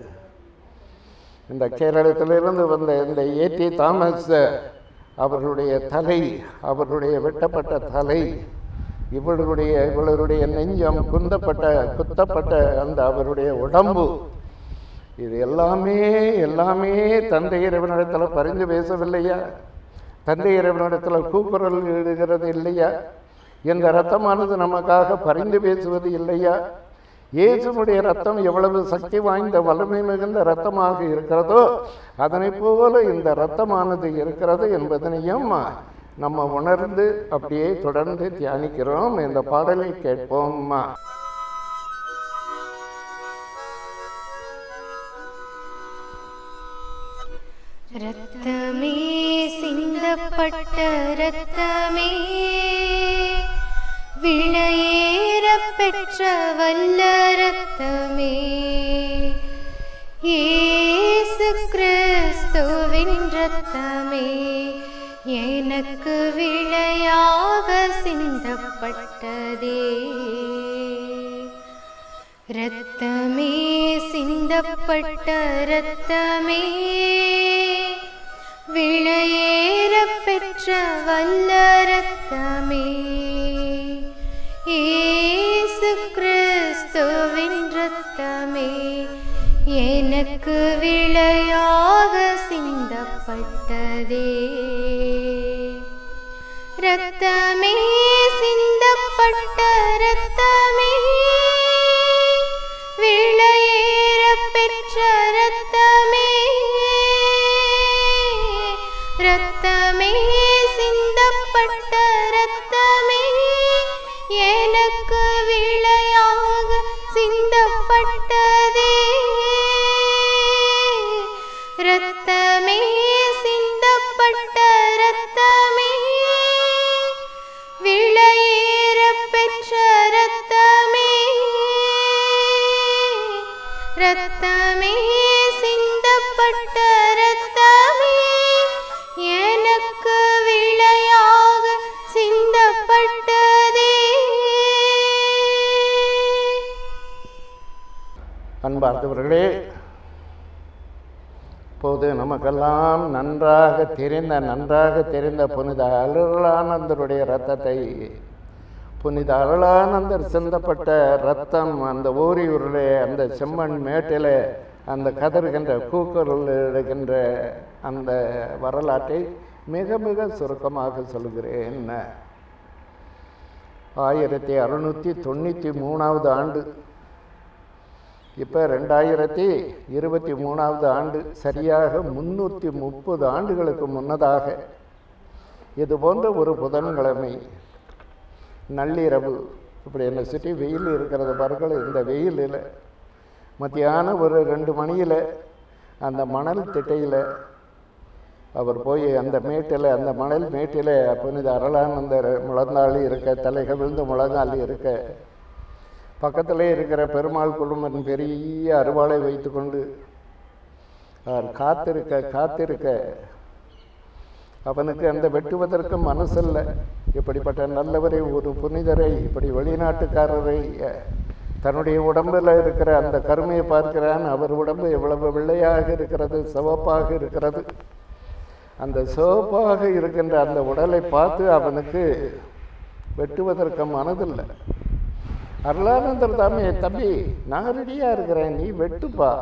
இந்த கேரளத்திலிருந்து வந்த இந்த ஏடி தாமஸ் அவர்களுடைய தலை அவர்களுடைய வெட்டப்பட்ட தலை இவர்களுடைய இவர்களுடைய நெஞ்சம் குந்தப்பட்ட குத்தப்பட்ட அந்த அவருடைய உடம்பு இது எல்லாமே எல்லாமே தந்தை இறைவனிடத்தில் பரிந்து பேசவில்லையா தந்தை இறைவனிடத்தில் கூக்குரல் இடுகிறது இல்லையா இந்த ரத்தமானது நமக்காக பரிந்து பேசுவது இல்லையா இயேசுனுடைய ரத்தம் எவ்வளவு சக்தி வாய்ந்த வலிமை மிகுந்த ரத்தமாக இருக்கிறதோ அதனைப் போல இந்த ரத்தமானது இருக்கிறது என்பதனையும் நம்ம உணர்ந்து அப்படியே தொடர்ந்து தியானிக்கிறோம் இந்த பாடலை கேட்போம் ரத்தமே சிந்தப்பட்ட ரத்தமே விளையேற பெற்ற வல்ல ரத்தமே இயேசு கிறிஸ்துவின் ரத்தமே எனக்கு விளையாக சிந்தப்பட்டதே ரத்தமே சிந்தப்பட்ட ரத்தமே விளையேற பெற்ற வல்ல ரத்தமே இயேசு கிறிஸ்துவின் ரத்தமே எனக்கு விளையாக சிந்தப்பட்டதே ரத்தமே சிந்தப்பட்ட ரத்தமே விளையேற பெற்ற ரத்தமே ரத்தமே சிந்தப்பட்ட ரத்தமே எனக்கு விளையாக சிந்தப்பட்டதே ரத்தமே சிந்தப்பட்ட ரத்தமே விளையேற பெற்ற ரத்தமே ரத்தமே சிந்தப்பட்ட ரத்தமே எனக்கு விளையாக சிந்தப்பட்டதே அன்பார்ந்தவர்களே இப்போது நமக்கெல்லாம் நன்றாக தெரிந்த நன்றாக தெரிந்த புனித அருளானந்தருடைய இரத்தத்தை புனித அருளானந்தர் சிந்தப்பட்ட ரத்தம் அந்த ஓரியூரிலே அந்த செம்மண் மேட்டிலே அந்த கதறுகின்ற கூக்குரல் எடுக்கின்ற அந்த வரலாற்றை மிக மிக சுருக்கமாக சொல்கிறேன் ஆயிரத்தி அறுநூற்றி தொண்ணூற்றி மூணாவது ஆண்டு இப்போ ரெண்டாயிரத்தி இருபத்தி மூணாவது ஆண்டு சரியாக முன்னூற்றி முப்பது ஆண்டுகளுக்கு முன்னதாக இது போன்ற ஒரு புதன்கிழமை நள்ளிரவு இப்படி என்னை சுற்றி வெயில் இருக்கிறது பாருங்கள் இந்த வெயிலில் மத்தியானம் ஒரு ரெண்டு மணியில் அந்த மணல் திட்டையில் அவர் போய் அந்த மேட்டில் அந்த மணல் மேட்டில் புனித அருளானந்தர் முழந்தாளி இருக்க தலை கவிழ்ந்து முழங்காலி இருக்க பக்கத்திலே இருக்கிற பெருமாள் குழுமன் பெரிய அருவாளை வைத்துக்கொண்டு அவர் காத்திருக்க காத்திருக்க அவனுக்கு அந்த வெட்டுவதற்கு மனசில்ல இப்படிப்பட்ட நல்லவரை ஒரு புனிதரை இப்படி வெளிநாட்டுக்காரரை அஹ், தன்னுடைய உடம்பில் இருக்கிற அந்த கருமையை பார்க்கிறான் அவர் உடம்பு எவ்வளவு வெள்ளையாக இருக்கிறது சிவப்பாக இருக்கிறது அந்த சிவப்பாக இருக்கின்ற அந்த உடலை பார்த்து அவனுக்கு வெட்டுவதற்கு மனதில்லை அருளானந்தர் தாமே தம்பி நான் ரெடியாக இருக்கிறேன் நீ வெட்டுப்பா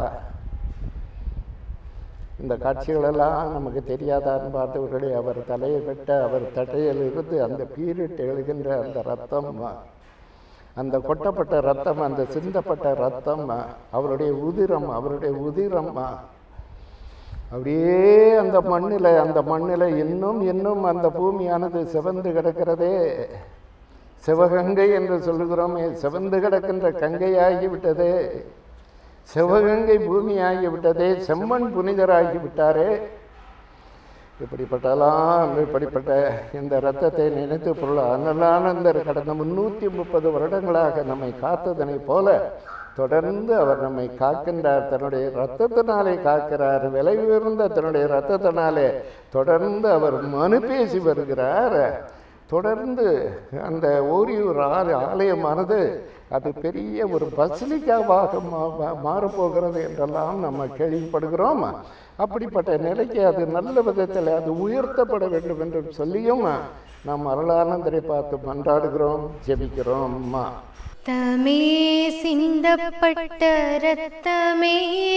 இந்த காட்சிகளெல்லாம் நமக்கு தெரியாதான்னு பார்த்தவர்களே அவர் தலையை வெட்ட அவர் தட்டையில் இருந்து அந்த பீரிட்டு எழுகின்ற அந்த ரத்தம் அந்த கொட்டப்பட்ட ரத்தம் அந்த சிந்தப்பட்ட ரத்தம் அவருடைய உதிரம் அவருடைய உதிரம் அப்படியே அந்த மண்ணில் அந்த மண்ணில் இன்னும் இன்னும் அந்த பூமியானது சிவந்து கிடக்கிறதே சிவகங்கை என்று சொல்லுகிறோமே சிவந்து கிடக்கின்ற கங்கையாகி விட்டதே சிவகங்கை பூமியாகி விட்டதே செம்மண் புனிதராகி விட்டாரே இப்படிப்பட்டலாம் இப்படிப்பட்ட இந்த இரத்தத்தை நினைத்து பொருள் அனலானந்தர் கடந்த முன்னூற்றி முப்பது வருடங்களாக நம்மை காத்ததனைப் போல தொடர்ந்து அவர் நம்மை காக்கின்றார் தன்னுடைய இரத்தத்தினாலே காக்கிறார் விலை உயர்ந்த தன்னுடைய இரத்தத்தினாலே தொடர்ந்து அவர் மனு பேசி வருகிறார் தொடர்ந்து அந்த ஓரியூர் ஆலய ஆலயமானது அது பெரிய ஒரு பசிலிக்காவாக மா- மா- மாறப்போகிறது என்றெல்லாம் நம்ம கேள்விப்படுகிறோம் அப்படிப்பட்ட நிலைக்கு அது நல்ல விதத்தில் அது உயர்த்தப்பட வேண்டும் என்று சொல்லியும் நாம் அருளானந்தரை பார்த்து மன்றாடுகிறோம் ஜெபிக்கிறோம் அம்மா ரத்தமே சிந்தப்பட்ட ரத்தமே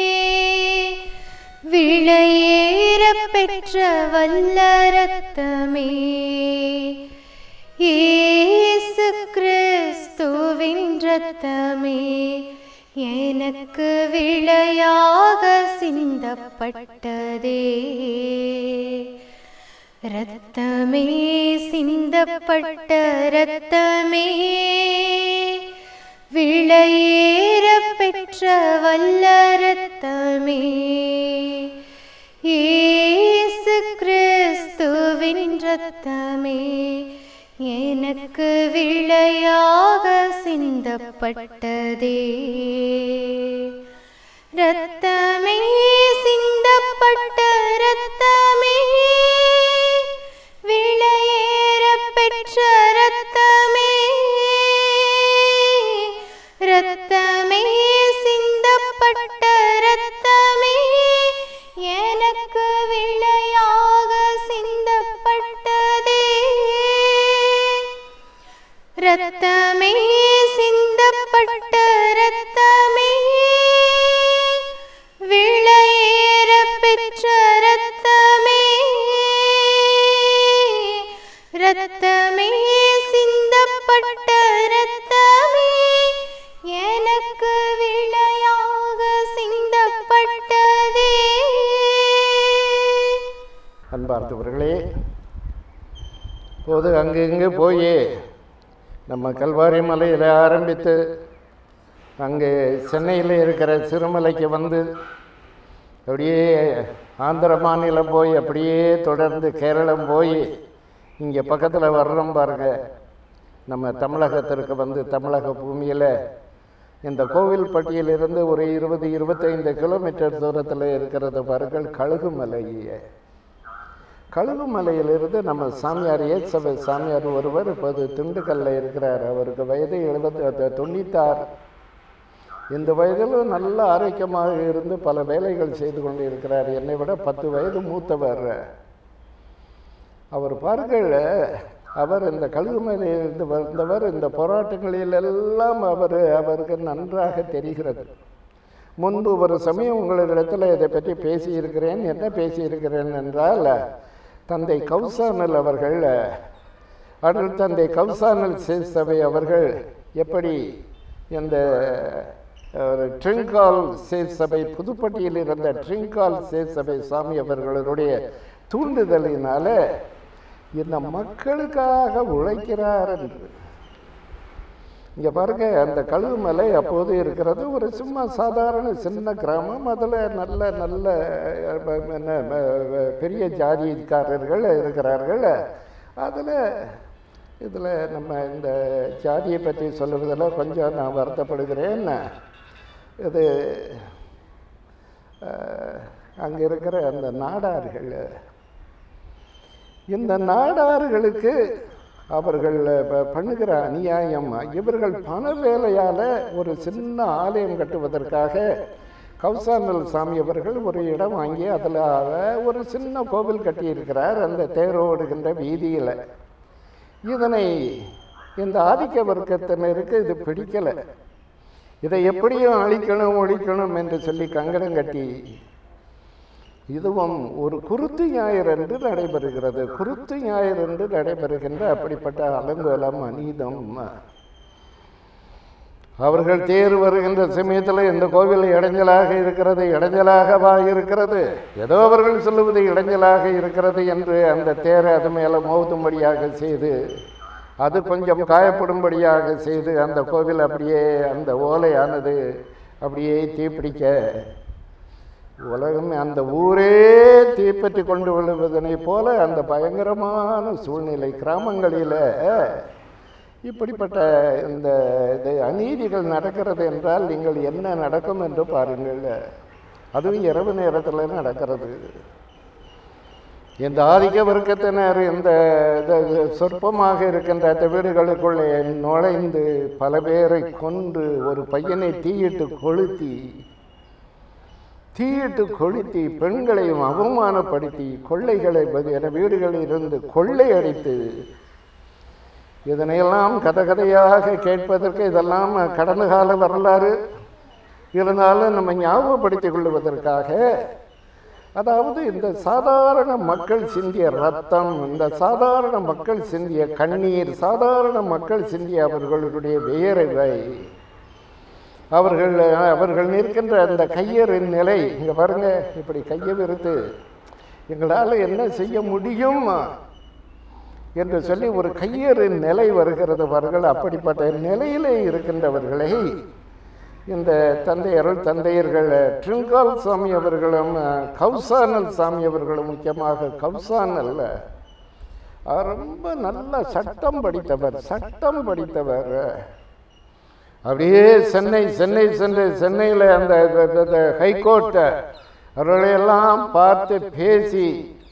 விளையேற பெற்ற வல்ல ரத்தமே இயேசு கிறிஸ்துவின் ரத்தமே எனக்கு விளையாக சிந்தப்பட்டதே ரத்தமே சிந்தப்பட்ட ரத்தமே விளையேற பெற்ற வல்ல ரத்தமே இயேசு கிறிஸ்துவின் ரத்தமே எனக்கு விளையாக சிந்தப்பட்டதே ரத்தமே சிந்தப்பட்ட ரத்தமே விளையேற பெற்ற ரத்தமே ரத்தமே சிந்தப்பட்ட ரத்தமே எனக்கு விளையாக சிந்தப்பட்டதே ரத்தமே சிந்தப்பட்ட ரத்தமே விளையேற பெற்ற ரத்தமே ரத்தமே சிந்தப்பட்ட ரத்தமே எனக்கு விளையாக சிந்தப்பட்டதே அன்பார்ந்தவர்களே போது அங்கு இங்கு போய் நம்ம கல்வாரி மலையில் ஆரம்பித்து அங்கே சென்னையில் இருக்கிற சிறுமலைக்கு வந்து அப்படியே ஆந்திர மாநிலம் போய் அப்படியே தொடர்ந்து கேரளம் போய் இங்கே பக்கத்தில் வர்றோம் பாருங்க நம்ம தமிழகத்திற்கு வந்து தமிழக பூமியில் இந்த கோவில்பட்டியிலிருந்து ஒரு இருபது இருபத்தைந்து கிலோமீட்டர் தூரத்தில் இருக்கிறது பாருங்கள் கழுகுமலை கழுகுமலையிலிருந்து நம்ம சாமியார் ஏசபை சாமியார் ஒருவர் இப்போது திண்டுக்கல்ல இருக்கிறார் அவருக்கு வயது எழுபத்தி தொண்ணூத்தாறு இந்த வயதிலும் நல்ல ஆரோக்கியமாக இருந்து பல வேலைகள் செய்து கொண்டு இருக்கிறார் என்னை விட பத்து வயது மூத்தவர் அவர் பாருங்கள் அவர் இந்த கழுகுமலையிலிருந்து வந்தவர் இந்த போராட்டங்களில் எல்லாம் அவர் அவருக்கு நன்றாக தெரிகிறது முன்பு ஒரு சமயம் உங்களிடத்தில் இதை பற்றி பேசியிருக்கிறேன் என்ன பேசியிருக்கிறேன் என்றால் தந்தை கௌசானல் அவர்கள் அருள் தந்தை கௌசானல் சபை அவர்கள் எப்படி இந்த ஒரு ட்ரிங்கால் சபை புதுப்பட்டியில் இருந்த ட்ரிங்கால் சபை சாமி அவர்களுடைய தூண்டுதலினால இந்த மக்களுக்காக உழைக்கிறார் என்று இங்கே பாருங்க அந்த கழுகுமலை அப்போது இருக்கிறது ஒரு சும்மா சாதாரண சின்ன கிராமம் அதில் நல்ல நல்ல அஹ், என்ன, அஹ், பெரிய ஜாதிக்காரர்கள் இருக்கிறார்கள் அதில் இதில் நம்ம இந்த ஜாதியை பற்றி சொல்லுவதில் கொஞ்சம் நான் வருத்தப்படுகிறேன் இது அங்கே இருக்கிற அந்த நாடார்கள் இந்த நாடார்களுக்கு அவர்கள் ப- பண்ணுகிற அநியாயம் இவர்கள் பண வேலையால் ஒரு சின்ன ஆலயம் கட்டுவதற்காக கௌசானல் சாமி அவர்கள் ஒரு இடம் வாங்கி அதில் ஒரு சின்ன கோவில் கட்டியிருக்கிறார் அந்த தேரோடுகின்ற வீதியில் இதனை இந்த ஆதிக்க வர்க்கத்தினருக்கு இது பிடிக்கலை இதை எப்படியும் அழிக்கணும் ஒழிக்கணும் என்று சொல்லி கங்கணம் கட்டி இதுவும் ஒரு குருத்து ஞாயிறு என்று நடைபெறுகிறது குருத்து ஞாயிறு என்று நடைபெறுகின்ற அப்படிப்பட்ட அலங்கோலம் அநீதம் அவர்கள் தேர் வருகின்ற சமயத்தில் இந்த கோவில் இடைஞ்சலாக இருக்கிறது இடைஞ்சலாகவா இருக்கிறது ஏதோ அவர்கள் சொல்லுவது இடைஞ்சலாக இருக்கிறது என்று அந்த தேரை அது மேலே மோதும்படியாக செய்து அது கொஞ்சம் காயப்படும்படியாக செய்து அந்த கோவில் அப்படியே அந்த ஓலையானது அப்படியே தீப்பிடிக்க உலகம் அந்த ஊரே தீப்பற்றி கொண்டு விழுவதனைப் போல அந்த பயங்கரமான சூழ்நிலை கிராமங்களில் இப்படிப்பட்ட இந்த இது அநீதிகள் நடக்கிறது என்றால் நீங்கள் என்ன நடக்கும் என்று பாருங்கள் அதுவும் இரவு நேரத்தில் நடக்கிறது இந்த ஆதிக்க வர்க்கத்தினர் இந்த இது சொற்பமாக இருக்கின்ற அந்த வீடுகளுக்குள்ளே நுழைந்து பல பேரை கொன்று ஒரு பையனை தீயிட்டு கொளுத்தி தீயிட்டு கொளுத்தி பெண்களையும் அவமானப்படுத்தி கொள்ளைகளை என வீடுகளில் இருந்து கொள்ளையடித்து இதனையெல்லாம் கதை கதையாக கேட்பதற்கு இதெல்லாம் கடந்த கால வரலாறு இருந்தாலும் நம்ம ஞாபகப்படுத்திக் கொள்வதற்காக அதாவது இந்த சாதாரண மக்கள் சிந்திய ரத்தம் இந்த சாதாரண மக்கள் சிந்திய கண்ணீர் சாதாரண மக்கள் சிந்திய அவர்களுடைய வேர்வை அவர்கள் அவர்கள் நிற்கின்ற அந்த கையறின் நிலை இங்கே பாருங்க இப்படி கையை விருத்து எங்களால் என்ன செய்ய முடியும் என்று சொல்லி ஒரு கையறின் நிலை வருகிறது அவர்கள் அப்படிப்பட்ட நிலையிலே இருக்கின்றவர்களை இந்த தந்தையர்கள் தந்தையர்கள் ட்ரிங்கால் சாமி அவர்களும் கௌசானல் சாமி அவர்களும் முக்கியமாக கௌசானல் அவர் ரொம்ப நல்ல சட்டம் படித்தவர் சட்டம் படித்தவர் அப்படியே சென்னை சென்னை சென்று சென்னையில் அந்த ஹைகோர்ட்டை அவர்களையெல்லாம் பார்த்து பேசி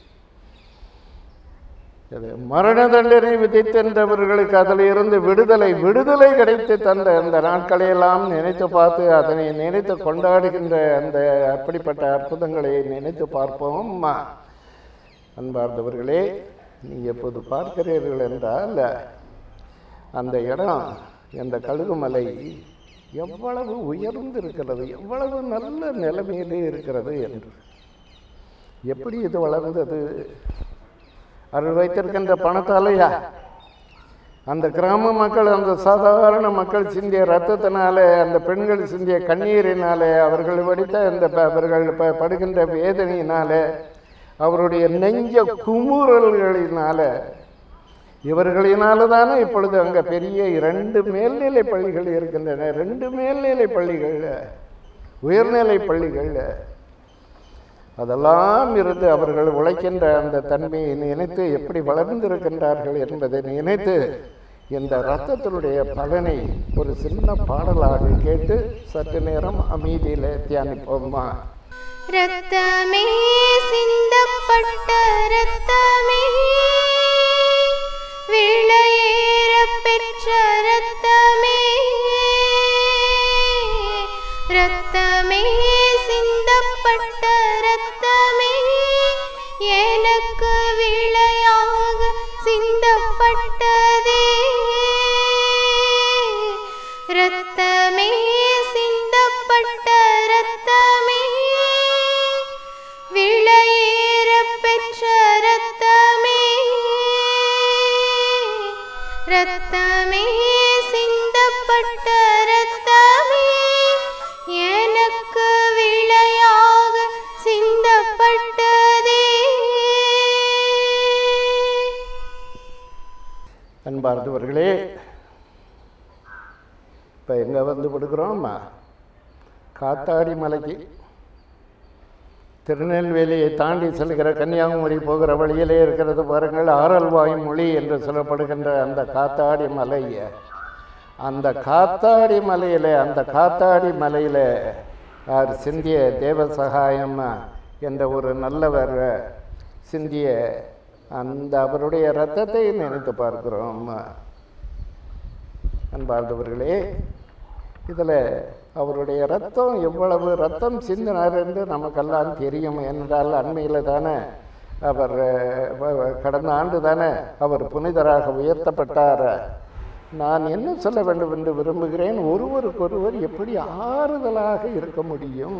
இது மரண தண்டனை விதித்தென்றவர்களுக்கு அதில் இருந்து விடுதலை விடுதலை கிடைத்து தந்த அந்த நாட்களையெல்லாம் நினைத்து பார்த்து அதனை நினைத்து கொண்டாடுகின்ற அந்த அப்படிப்பட்ட அற்புதங்களை நினைத்து பார்ப்போம் அன்பார்ந்தவர்களே நீங்கள் எப்போது பார்க்கிறீர்கள் என்றால் அந்த இடம் அந்த கழுகுமலை எவ்வளவு உயர்ந்து இருக்கிறது எவ்வளவு நல்ல நிலைமையிலே இருக்கிறது என்று எப்படி இது வளர்ந்தது அவர்கள் வைத்திருக்கின்ற பணத்தாலையா அந்த கிராம மக்கள் அந்த சாதாரண மக்கள் சிந்திய ரத்தத்தினாலே அந்த பெண்கள் சிந்திய கண்ணீரினாலே அவர்கள் வடித்த அந்த ப- அவர்கள் ப- படுகின்ற வேதனையினாலே அவருடைய நெஞ்ச குமுறல்களினால இவர்களினால தானே இப்பொழுது அங்கே பெரிய இரண்டு மேல்நிலை பள்ளிகள் இருக்கின்றன ரெண்டு மேல்நிலை பள்ளிகள் உயர்நிலை பள்ளிகள் அதெல்லாம் இருந்து அவர்கள் உழைக்கின்ற அந்த தன்மையை நினைத்து எப்படி வளர்ந்திருக்கின்றார்கள் என்பதை நினைத்து இந்த ரத்தத்தினுடைய பலனை ஒரு சின்ன பாடலாக கேட்டு சற்று நேரம் அமைதியில் தியானிப்போமா ரத்தமே சிந்தப்பட்ட ரத்தமே விளையேற பெற்ற ரத்தமே ரத்தமே சிந்தப்பட்ட ரத்தமே எனக்கு விளையாக சிந்தப்பட்டதே ரத்தமே சிந்தப்பட்ட ரத்தமே விளையேற பெற்ற ரத்தமே ரத்தமே சிந்தப்பட்ட ரத்தமே எனக்கு விளையாக சிந்தப்பட்டதே அன்பார்ந்தவர்களே இப்போ எங்கே வந்து விடுக்கிறோம் காத்தாடி மலைக்கு திருநெல்வேலியை தாண்டி செல்கிற கன்னியாகுமரி போகிற வழியிலே இருக்கிறது பாருங்கள் ஆரல்வாய் மொழி என்று சொல்லப்படுகின்ற அந்த காத்தாடி மலை அந்த காத்தாடி மலையில் அந்த காத்தாடி மலையில் அவர் சிந்திய தேவ சகாயம் என்ற ஒரு நல்லவர் சிந்திய அந்த அவருடைய ரத்தத்தை நினைத்து பார்க்கிறோம் அன்பார்ந்தவர்களே இதில் அவருடைய ரத்தம் எவ்வளவு ரத்தம் சிந்தினார் என்று நமக்கெல்லாம் தெரியும் என்றால் அண்மையில் தானே அவர் அஹ், வ- வ- கடந்த ஆண்டு தானே அவர் புனிதராக உயர்த்தப்பட்டார் நான் என்ன சொல்ல வேண்டும் என்று விரும்புகிறேன் ஒருவருக்கொருவர் எப்படி ஆறுதலாக இருக்க முடியும்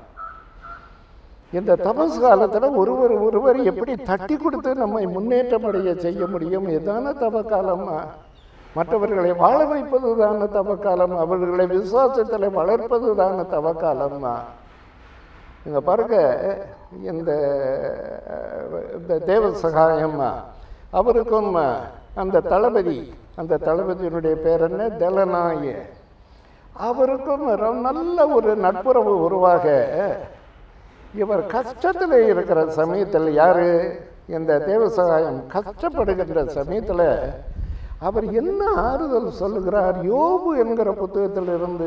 இந்த தபஸ் காலத்தில் ஒருவர் ஒருவர் எப்படி தட்டி கொடுத்து நம்மை முன்னேற்றம் அடைய செய்ய முடியும் இதான தவ காலமா மற்றவர்களை வாழ வைப்பது தான தவ காலம் அவர்களை விசுவாசத்தில் வளர்ப்பது தான தவ காலமா இங்க பாருங்க இந்த இந்த தேவ சகாயம்மா அவருக்கும் அந்த தளபதி அந்த தளபதியினுடைய பேர் என்ன தெலனாய அவருக்கும் ரொம்ப நல்ல ஒரு நட்புறவு உருவாக இவர் கஷ்டத்தில் இருக்கிற சமயத்தில் யாரு இந்த தேவ சகாயம் கஷ்டப்படுகின்ற சமயத்தில் அவர் என்ன ஆறுதல் சொல்லுகிறார் யோபு என்கிற புத்தகத்தில் இருந்து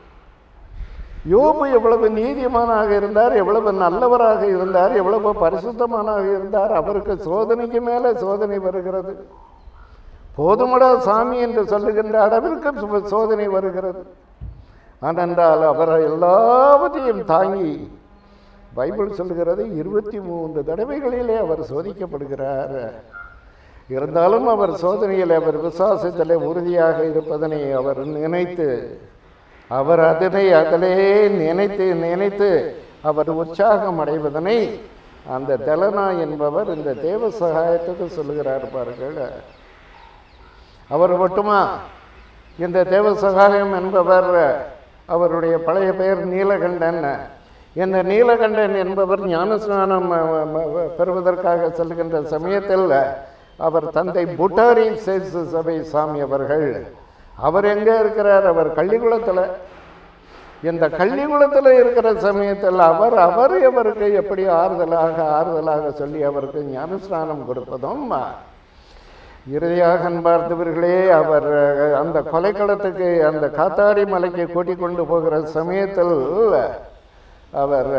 யோபு எவ்வளவு நீதிமானாக இருந்தார் எவ்வளவு நல்லவராக இருந்தார் எவ்வளவு பரிசுத்தமானாக இருந்தார் அவருக்கு சோதனைக்கு மேலே சோதனை வருகிறது போதுமடா சாமி என்று சொல்லுகின்ற அளவிற்கு சு- சோதனை வருகிறது ஆனென்றால் அவர் எல்லாவற்றையும் தாங்கி பைபிள் சொல்லுகிறது இருபத்தி மூன்று தடவைகளிலே அவர் சோதிக்கப்படுகிறார் இருந்தாலும் அவர் சோதனையில் அவர் விசுவாசத்திலே உறுதியாக இருப்பதனை அவர் நினைத்து அவர் அதனை அதிலே நினைத்து நினைத்து அவர் உற்சாகம் அடைவதனை அந்த தெலனா என்பவர் இந்த தேவ சகாயத்துக்கு சொல்லுகிறார் பாருங்கள் அவர் மட்டுமா இந்த தேவ சகாயம் என்பவர் அவருடைய பழைய பெயர் நீலகண்டன் இந்த நீலகண்டன் என்பவர் ஞானஸ்நானம் அ, அ, அ, பெறுவதற்காக செல்கின்ற சமயத்தில் அவர் தந்தை புட்டாரி சேசு சபை சாமி அவர்கள் அவர் எங்கே இருக்கிறார் அவர் கள்ளிக்குளத்தில் இந்த கள்ளிக்குளத்தில் இருக்கிற சமயத்தில் அவர் அவர் அவருக்கு எப்படி ஆறுதலாக ஆறுதலாக சொல்லி அவருக்கு ஞானஸ்நானம் கொடுப்பதும் இறுதியாக அன்பார்ந்தவர்களே அவர் அஹ், அந்த கொலைக்களத்துக்கு அந்த காத்தாடி மலைக்கு கூட்டிக் கொண்டு போகிற சமயத்தில் அவர்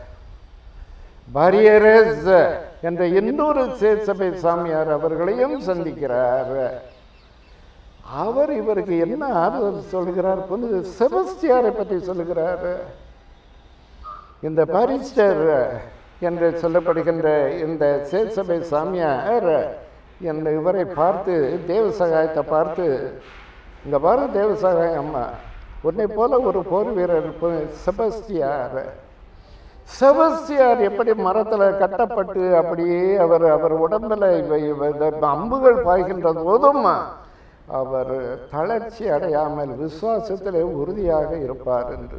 பாரியரஸ் என்ற இன்னொரு சேசபை சாமியார் அவர்களையும் சந்திக்கிறார் அவர் இவருக்கு என்ன ஆறுதல் சொல்கிறார் புனித செபஸ்தியாரை பற்றி சொல்லுகிறார் இந்த பாரிஸ்டர் என்று சொல்லப்படுகின்ற இந்த சேசபை சாமியார் என்ற இவரை பார்த்து தேவ சகாயத்தை பார்த்து இங்க பாரு தேவ சகாயம் அம்மா உன்னை போல ஒரு போர் வீரர் பு- செபஸ்தியார் செபஸ்தியார் எப்படி மரத்தில் கட்டப்பட்டு அப்படியே அவர் அவர் உடம்பில் இவை இவை- இந்த அம்புகள் பாய்கின்ற போதும் அவர் தளர்ச்சி அடையாமல் விசுவாசத்தில் உறுதியாக இருப்பார் என்று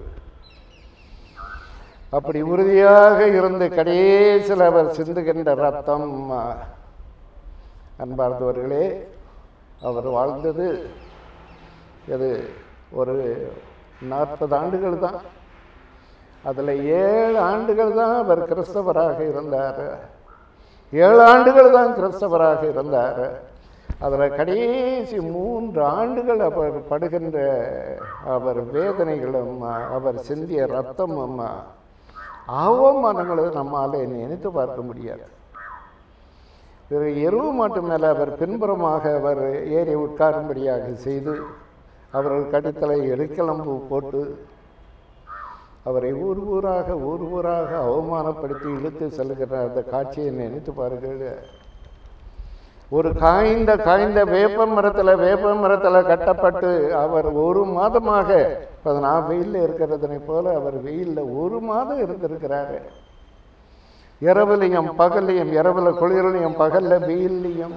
அப்படி உறுதியாக இருந்து கடைசியில் அவர் சிந்துகின்ற ரத்தம் அன்பார்ந்தவர்களே அவர் வாழ்ந்தது இது ஒரு நாற்பது ஆண்டுகள் தான் அதில் ஏழு ஆண்டுகள் தான் அவர் கிறிஸ்தவராக இருந்தார் ஏழு ஆண்டுகள் தான் கிறிஸ்தவராக இருந்தார் அதில் கடைசி மூன்று ஆண்டுகள் அவர் படுகின்ற அவர் வேதனைகளும் அவர் சிந்திய ரத்தமும் அவமானங்களை நம்மால் நினைத்து பார்க்க முடியாது பிறகு எருவு மாட்டு மேலே அவர் பின்புறமாக அவர் ஏறி உட்காரும்படியாக செய்து அவர்கள் கடித்தலை எலுக்கிளம்பு போட்டு அவரை ஊர் ஊராக ஊர் ஊராக அவமானப்படுத்தி இழுத்து செல்கிற அந்த காட்சியை நினைத்து பாருங்கள் ஒரு காய்ந்த காய்ந்த வேப்ப மரத்தில் வேப்ப மரத்தில் கட்டப்பட்டு அவர் ஒரு மாதமாக இப்போ நான் வெயிலில் இருக்கிறதனை போல அவர் வெயிலில் ஒரு மாதம் இருந்திருக்கிறாரு இரவுலையும் பகல்லையும் இரவுல குளிர்லையும் பகல்ல வெயில்லையும்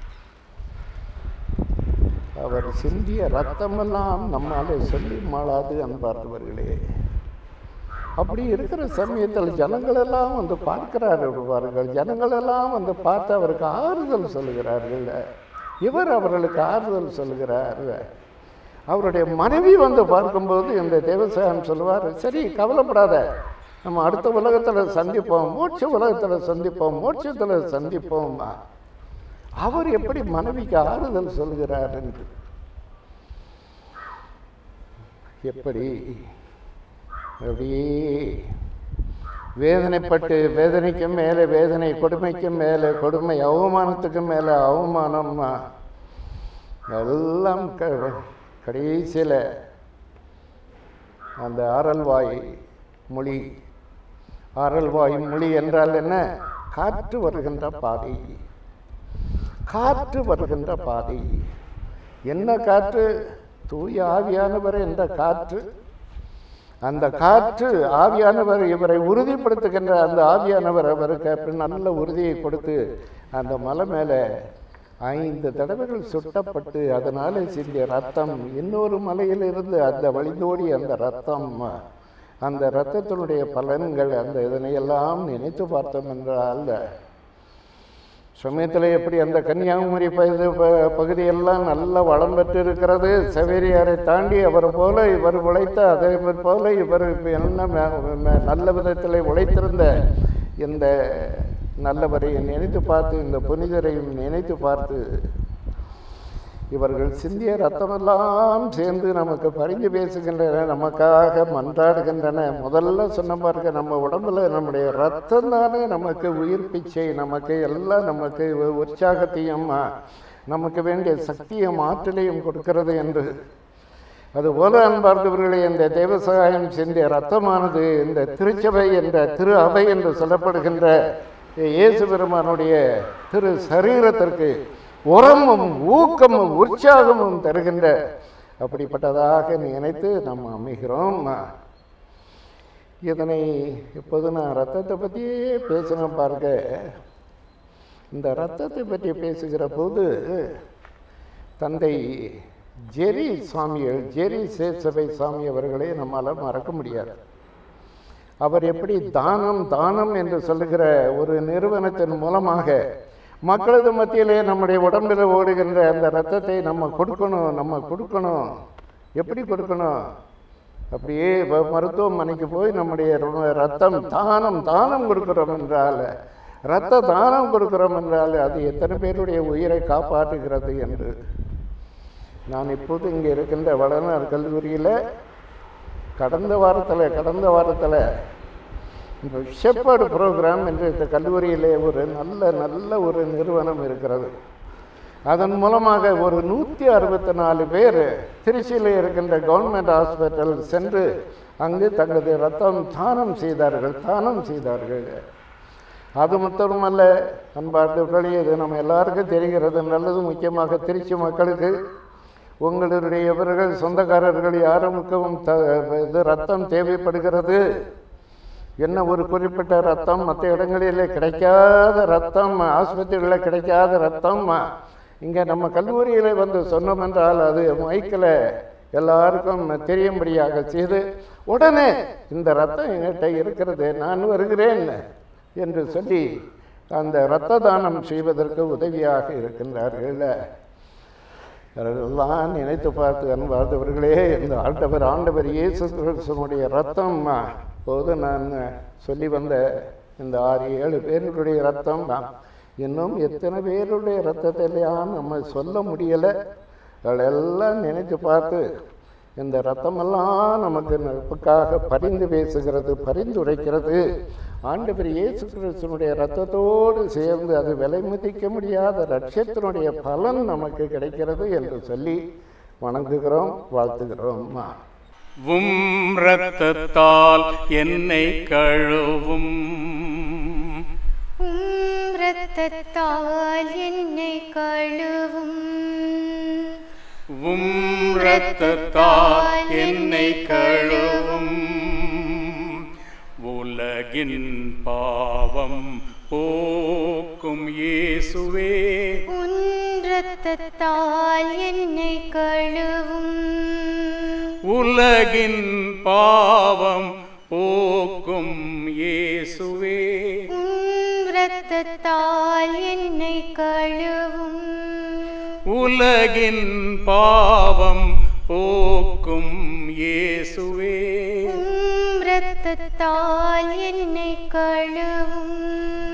அவர் சிந்திய ரத்தமெல்லாம் நம்மாலே சொல்லி மாளாது அன்பார்ந்தவர்களே அப்படி இருக்கிற சமயத்தில் ஜனங்கள் எல்லாம் வந்து பார்க்கிறார்கள் ஜனங்கள் எல்லாம் வந்து பார்த்து அவருக்கு ஆறுதல் சொல்லுகிறார்கள் இவர் அவர்களுக்கு ஆறுதல் சொல்லுகிறார் அவருடைய மனைவி வந்து பார்க்கும்போது இந்த தேவசாயம் சொல்லுவார் சரி கவலைப்படாத நம்ம அடுத்த உலகத்தில் சந்திப்போம் மோட்ச உலகத்தில் சந்திப்போம் மோட்சத்தில் சந்திப்போம் அவர் எப்படி மனைவிக்கு ஆறுதல் சொல்கிறார் என்று எப்படி அப்படியே வேதனைப்பட்டு வேதனைக்கும் மேலே வேதனை கொடுமைக்கும் மேலே கொடுமை அவமானத்துக்கும் மேலே அவமானம் எல்லாம் க கடைசியில் அந்த ஆரல்வாய் மொழி ஆரல்வாய் மொழி என்றால் என்ன காற்று வருகின்ற பாதை காற்று வருகின்ற பாதை என்ன காற்று தூய ஆவியானவர் என்ற காற்று அந்த காற்று ஆவியானவர் இவரை உறுதிப்படுத்துகின்ற அந்த ஆவியானவர் அவருக்கு அப்படி நல்ல உறுதியை கொடுத்து அந்த மலை மேலே ஐந்து தடவைகள் சுட்டப்பட்டு அதனாலே சிந்திய ரத்தம் இன்னொரு மலையிலிருந்து அந்த வழிந்தோடி அந்த ரத்தம் அந்த இரத்தத்தினுடைய பலன்கள் அந்த இதனையெல்லாம் நினைத்து பார்த்தோம் என்றால் சமயத்தில் எப்படி அந்த கன்னியாகுமரி பகுதி ப- பகுதியெல்லாம் நல்ல வளம் பெற்று இருக்கிறது செவேரியாரை தாண்டி அவர் போல இவர் உழைத்த அதே போல இவர் என்ன ம- ம- நல்ல விதத்தில் உழைத்திருந்த இந்த நல்லவரை நினைத்து பார்த்து இந்த புனிதரையும் நினைத்து பார்த்து இவர்கள் சிந்திய ரத்தமெல்லாம் சேர்ந்து நமக்கு பரிந்து பேசுகின்றன நமக்காக மன்றாடுகின்றன முதல்ல சொன்ன பாருங்க நம்ம உடம்புல நம்முடைய ரத்தம் தானே நமக்கு உயிர் பிச்சை நமக்கு எல்லாம் நமக்கு உ- உற்சாகத்தையும் ஆ, நமக்கு வேண்டிய சக்தியும் ஆற்றலையும் கொடுக்கிறது என்று அதுபோல அன்பார்ந்தவர்களே இந்த தேவசகாயம் சிந்திய ரத்தமானது இந்த திருச்சபை என்ற திரு அவை என்று சொல்லப்படுகின்ற இயேசு பெருமானுடைய திரு சரீரத்திற்கு உரமும் ஊக்கமும் உற்சாகமும் தருகின்ற அப்படிப்பட்டதாக நினைத்து நாம் அமைகிறோம் இதனை இப்போது நான் ரத்தத்தை பற்றியே பேசினேன் பாருங்க இந்த ரத்தத்தை பற்றி பேசுகிற போது தந்தை ஜெரி சாமிகள் ஜெரி சேசபை சாமி அவர்களே நம்மால் மறக்க முடியாது அவர் எப்படி தானம் தானம் என்று சொல்லுகிற ஒரு நிறுவனத்தின் மூலமாக மக்களது மத்தியிலே நம்முடைய உடம்பில் ஓடுகின்ற அந்த ரத்தத்தை நம்ம கொடுக்கணும் நம்ம கொடுக்கணும் எப்படி கொடுக்கணும் அப்படியே இப்போ மருத்துவமனைக்கு போய் நம்முடைய ர- ரத்தம் தானம் தானம் கொடுக்கிறோம் என்றால் ரத்த தானம் கொடுக்கிறோம் என்றால் அது எத்தனை பேருடைய உயிரை காப்பாற்றுகிறது என்று நான் இப்போது இங்கே இருக்கின்ற வளர்னர் கல்லூரியில் கடந்த வாரத்தில் கடந்த வாரத்தில் இந்த ஷெப்பர்டு ப்ரோக்ராம் என்று இந்த கல்லூரியிலே ஒரு நல்ல நல்ல ஒரு நிறுவனம் இருக்கிறது அதன் மூலமாக ஒரு நூற்றி அறுபத்தி நாலு பேர் திருச்சியில் இருக்கின்ற கவர்மெண்ட் ஹாஸ்பிட்டல் சென்று அங்கு தங்களது ரத்தம் தானம் செய்தார்கள் தானம் செய்தார்கள் அது மட்டுமல்ல அன்பார்ந்தவர்களே இது நம்ம எல்லாருக்கும் தெரிகிறது நல்லது முக்கியமாக திருச்சி மக்களுக்கு உங்களுடைய இவர்கள் சொந்தக்காரர்கள் யாருக்கும் த இது ரத்தம் தேவைப்படுகிறது என்ன ஒரு குறிப்பிட்ட ரத்தம் மற்ற இடங்களிலே கிடைக்காத ரத்தம் ஆஸ்பத்திரிகளில் கிடைக்காத ரத்தம் இங்கே நம்ம கல்லூரியில் வந்து சொன்னோம் என்றால் அது மைக்கில் எல்லாருக்கும் தெரியும்படியாக செய்து உடனே இந்த ரத்தம் என்கிட்ட இருக்கிறது நான் வருகிறேன் என்று சொல்லி அந்த இரத்த தானம் செய்வதற்கு உதவியாக இருக்கின்றார்கள் அதெல்லாம் நினைத்து பார்த்து அன்பார்ந்தவர்களே இந்த ஆண்டவர் ஆண்டவர் இயேசு கிறிஸ்துவனுடைய ரத்தம் போது நான் சொல்லி வந்த இந்த ஆறு ஏழு பேருடைய ரத்தம் தான் இன்னும் எத்தனை பேருடைய ரத்தத்தையெல்லாம் நம்ம சொல்ல முடியலை அதெல்லாம் நினைத்து பார்த்து இந்த ரத்தமெல்லாம் நமக்கு நட்புக்காக பரிந்து பேசுகிறது பரிந்துரைக்கிறது ஆண்டவர் இயேசு கிறிஸ்துவனுடைய ரத்தத்தோடு சேர்ந்து அது விலை மதிக்க முடியாத லட்சியத்தினுடைய பலன் நமக்கு கிடைக்கிறது என்று சொல்லி வணங்குகிறோம் வாழ்த்துகிறோம் உம் இரத்தத்தால் என்னை கழுவும் உம் இரத்தத்தால் என்னை கழுவும் உம் இரத்தத்தால் என்னை கழுவும் உலகின் பாவம் போக்கும் இயேசுவே உன் இரத்தத்தால் என்னை கழுவும் உலகின் பாவம் போக்கும் இயேசுவே உம் இரத்தத்தால் என்னை கழுவும் உலகின் பாவம் போக்கும் இயேசுவே உம் இரத்தத்தால் என்னை கழுவும்